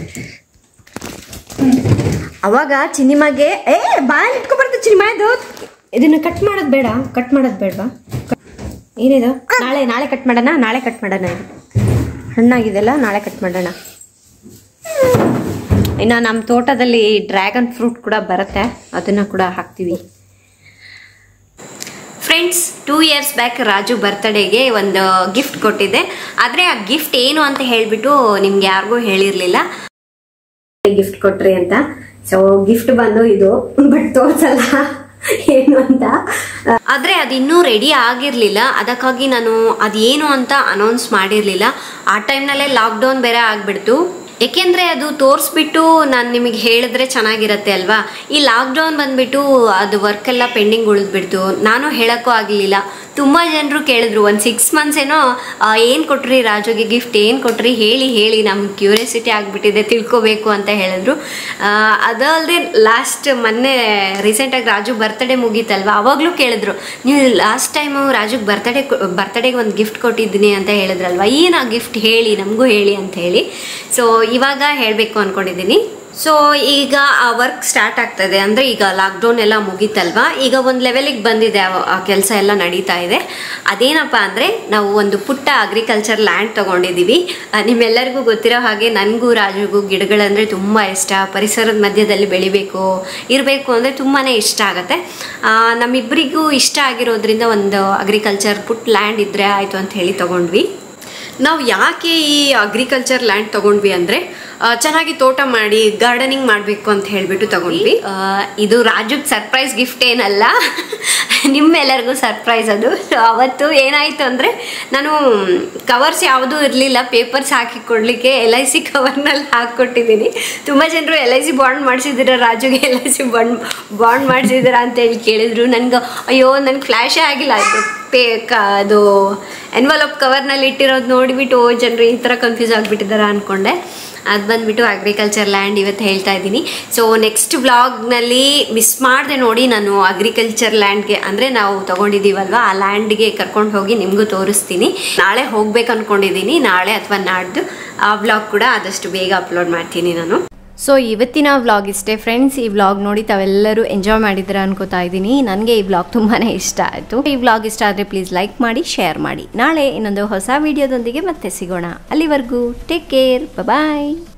ಅವಾಗ ಚಿನಿಮಾಗೆ ಏ ಬಾಯಲ್ಲಿ ಇಟ್ಕೊಬಾರ್ದು ಚಿನಿಮಾ ಇದು ಇದನ್ನ ಕಟ್ ಮಾಡೋದು ಬೇಡ ಕಟ್ ಮಾಡೋದು ಬೇಡವಾ ಏನಿದು ನಾಳೆ ನಾಳೆ ಕಟ್ ಮಾಡೋಣ ನಾಳೆ ಕಟ್ ಮಾಡೋಣ ಇದು ಹಣ್ಣಾಗಿದೆಲ್ಲ ನಾಳೆ ಕಟ್ ಮಾಡೋಣ ಇನ್ನು ನಮ್ಮ ತೋಟದಲ್ಲಿ ಡ್ರ್ಯಾಗನ್ ಫ್ರೂಟ್ ಕೂಡ ಬರುತ್ತೆ ಅದನ್ನು ಕೂಡ ಹಾಕ್ತೀವಿ friends two years back Raju ಬರ್ತ್ಡೇಗೆ ಒಂದು ಗಿಫ್ಟ್ ಕೊಟ್ಟಿದ್ದೆ ಆದರೆ ಆ ಗಿಫ್ಟ್ ಏನು ಅಂತ ಹೇಳಿಬಿಟ್ಟು ನಿಮ್ಗೆ ಯಾರಿಗೂ ಹೇಳಿರಲಿಲ್ಲ ಗಿಫ್ಟ್ ಕೊಟ್ರಿ ಅಂತ ಸೊ ಗಿಫ್ಟ್ ಬಂದು ಇದು ಬಟ್ ತೋರ್ಸಲ್ಲ ಏನು ಅಂತ ಆದರೆ ಅದು ಇನ್ನೂ ರೆಡಿ ಆಗಿರಲಿಲ್ಲ ಅದಕ್ಕಾಗಿ ನಾನು ಅದೇನು ಅಂತ ಅನೌನ್ಸ್ ಮಾಡಿರಲಿಲ್ಲ ಆ ಟೈಮ್ನಲ್ಲೇ ಲಾಕ್ಡೌನ್ ಬೇರೆ ಆಗಿಬಿಡ್ತು ಏಕೆಂದರೆ ಅದು ತೋರಿಸ್ಬಿಟ್ಟು ನಾನು ನಿಮಗೆ ಹೇಳಿದ್ರೆ ಚೆನ್ನಾಗಿರತ್ತೆ ಅಲ್ವಾ ಈ ಲಾಕ್ಡೌನ್ ಬಂದ್ಬಿಟ್ಟು ಅದು ವರ್ಕ್ ಎಲ್ಲ ಪೆಂಡಿಂಗ್ ಉಳಿದ್ಬಿಡ್ತು ನಾನು ಹೇಳೋಕ್ಕೂ ಆಗಲಿಲ್ಲ ತುಂಬ ಜನರು ಕೇಳಿದ್ರು ಒಂದು ಸಿಕ್ಸ್ ಮಂತ್ಸ್ ಏನೋ ಏನು ಕೊಟ್ರಿ ರಾಜುಗೆ ಗಿಫ್ಟ್ ಏನು ಕೊಟ್ರಿ ಹೇಳಿ ಹೇಳಿ ನಮ್ಗೆ ಕ್ಯೂರಿಯಾಸಿಟಿ ಆಗಿಬಿಟ್ಟಿದೆ ತಿಳ್ಕೊಬೇಕು ಅಂತ ಹೇಳಿದ್ರು ಆ, ಅದಲ್ಲದೆ ಲಾಸ್ಟ್ ಮೊನ್ನೆ ರೀಸೆಂಟಾಗಿ ರಾಜು ಬರ್ತ್ಡೇ ಮುಗೀತಲ್ವ ಅವಾಗಲೂ ಕೇಳಿದ್ರು ನೀವು ಲಾಸ್ಟ್ ಟೈಮು ರಾಜುಗೆ ಬರ್ತ್ಡೇ ಬರ್ತ್ಡೇಗೆ ಒಂದು ಗಿಫ್ಟ್ ಕೊಟ್ಟಿದ್ದೀನಿ ಅಂತ ಹೇಳಿದ್ರಲ್ವ ಏನು ಆ ಗಿಫ್ಟ್ ಹೇಳಿ ನಮಗೂ ಹೇಳಿ ಅಂತ ಹೇಳಿ ಸೊ ಇವಾಗ ಹೇಳಬೇಕು ಅಂದ್ಕೊಂಡಿದ್ದೀನಿ ಸೊ ಈಗ ಆ ವರ್ಕ್ ಸ್ಟಾರ್ಟ್ ಆಗ್ತದೆ ಅಂದರೆ ಈಗ ಲಾಕ್ಡೌನ್ ಎಲ್ಲ ಮುಗೀತಲ್ವಾ ಈಗ ಒಂದು ಲೆವೆಲಿಗೆ ಬಂದಿದೆ ಆ- ಆ ಕೆಲಸ ಎಲ್ಲ ನಡೀತಾ ಇದೆ ಅದೇನಪ್ಪ ಅಂದರೆ ನಾವು ಒಂದು ಪುಟ್ಟ ಅಗ್ರಿಕಲ್ಚರ್ ಲ್ಯಾಂಡ್ ತೊಗೊಂಡಿದ್ದೀವಿ ಆ, ನಿಮ್ಮೆಲ್ಲರಿಗೂ ಗೊತ್ತಿರೋ ಹಾಗೆ ನನಗೂ ರಾಜುಗೂ ಗಿಡಗಳಂದರೆ ತುಂಬ ಇಷ್ಟ ಪರಿಸರದ ಮಧ್ಯದಲ್ಲಿ ಬೆಳಿಬೇಕು ಇರಬೇಕು ಅಂದರೆ ತುಂಬಾ ಇಷ್ಟ ಆಗುತ್ತೆ ಆ, ನಮ್ಮಿಬ್ಬರಿಗೂ ಇಷ್ಟ ಆಗಿರೋದ್ರಿಂದ ಒಂದು ಅಗ್ರಿಕಲ್ಚರ್ ಪುಟ್ ಲ್ಯಾಂಡ್ ಇದ್ದರೆ ಆಯಿತು ಅಂತ ಹೇಳಿ ತೊಗೊಂಡ್ವಿ ನಾವು ಯಾಕೆ ಈ ಅಗ್ರಿಕಲ್ಚರ್ ಲ್ಯಾಂಡ್ ತಗೊಂಡ್ವಿ ಅಂದರೆ ಚೆನ್ನಾಗಿ ತೋಟ ಮಾಡಿ ಗಾರ್ಡನಿಂಗ್ ಮಾಡಬೇಕು ಅಂತ ಹೇಳಿಬಿಟ್ಟು ತಗೊಂಡ್ವಿ ಆ, ಇದು ರಾಜುಗ್ ಸರ್ಪ್ರೈಸ್ ಗಿಫ್ಟ್ ಏನಲ್ಲ ನಿಮ್ಮೆಲ್ಲರಿಗೂ ಸರ್ಪ್ರೈಸ್ ಅದು So, ಅವತ್ತು ಏನಾಯಿತು ಅಂದರೆ ನಾನು ಕವರ್ಸ್ ಯಾವುದೂ ಇರಲಿಲ್ಲ ಪೇಪರ್ಸ್ ಹಾಕಿ ಕೊಡಲಿಕ್ಕೆ ಎಲ್ ಐ ಸಿ ಕವರ್ನಲ್ಲಿ ಹಾಕ್ಕೊಟ್ಟಿದ್ದೀನಿ ತುಂಬ ಜನರು ಎಲ್ ಐ ಸಿ ಬಾಂಡ್ ಮಾಡಿಸಿದ್ದೀರಾ ರಾಜುಗೆ L I C bond bond ಮಾಡಿಸಿದ್ದೀರಾ ಅಂತ ಹೇಳಿ ಕೇಳಿದ್ರು ನನಗೆ ಅಯ್ಯೋ ನನಗೆ ಫ್ಲ್ಯಾಶೇ ಆಗಿಲ್ಲ ಅದು ಪೇ ಕ ಅದು ಎನ್ವಲಪ್ ಕವರ್ನಲ್ಲಿ ಇಟ್ಟಿರೋದು ನೋಡಿಬಿಟ್ಟು ಓ ಜನರು ಈ ಥರ ಕನ್ಫ್ಯೂಸ್ ಆಗಿಬಿಟ್ಟಿದ್ದಾರೆ ಅಂದ್ಕೊಂಡೆ ಅದು ಬಂದ್ಬಿಟ್ಟು ಅಗ್ರಿಕಲ್ಚರ್ ಲ್ಯಾಂಡ್ ಇವತ್ತು ಹೇಳ್ತಾ ಇದ್ದೀನಿ ಸೊ ನೆಕ್ಸ್ಟ್ ವ್ಲಾಗ್ನಲ್ಲಿ ಮಿಸ್ ಮಾಡಿದೆ ನೋಡಿ ನಾನು ಅಗ್ರಿಕಲ್ಚರ್ ಲ್ಯಾಂಡ್ಗೆ ಅಂದರೆ ನಾವು ತೊಗೊಂಡಿದ್ದೀವಲ್ವ ಆ ಲ್ಯಾಂಡ್ಗೆ ಕರ್ಕೊಂಡು ಹೋಗಿ ನಿಮಗೂ ತೋರಿಸ್ತೀನಿ ನಾಳೆ ಹೋಗ್ಬೇಕು ಅಂದ್ಕೊಂಡಿದ್ದೀನಿ ನಾಳೆ ಅಥವಾ ನಾಡ್ದು ಆ ವ್ಲಾಗ್ ಕೂಡ ಆದಷ್ಟು ಬೇಗ ಅಪ್ಲೋಡ್ ಮಾಡ್ತೀನಿ ನಾನು ಸೊ ಇವತ್ತಿನ ವ್ಲಾಗ್ ಇಷ್ಟೇ ಫ್ರೆಂಡ್ಸ್ ಈ ವ್ಲಾಗ್ ನೋಡಿ ತಾವೆಲ್ಲರೂ ಎಂಜಾಯ್ ಮಾಡಿದ್ದೀರಾ ಅನ್ಕೋತಾ ಇದ್ದೀನಿ ನನಗೆ ಈ ವ್ಲಾಗ್ ತುಂಬಾ ಇಷ್ಟ ಆಯಿತು ಈ ವ್ಲಾಗ್ ಇಷ್ಟ ಆದರೆ ಪ್ಲೀಸ್ ಲೈಕ್ ಮಾಡಿ ಶೇರ್ ಮಾಡಿ ನಾಳೆ ಇನ್ನೊಂದು ಹೊಸ ವಿಡಿಯೋದೊಂದಿಗೆ ಮತ್ತೆ ಸಿಗೋಣ ಅಲ್ಲಿವರೆಗೂ ಟೇಕ್ ಕೇರ್ ಬಾಯ್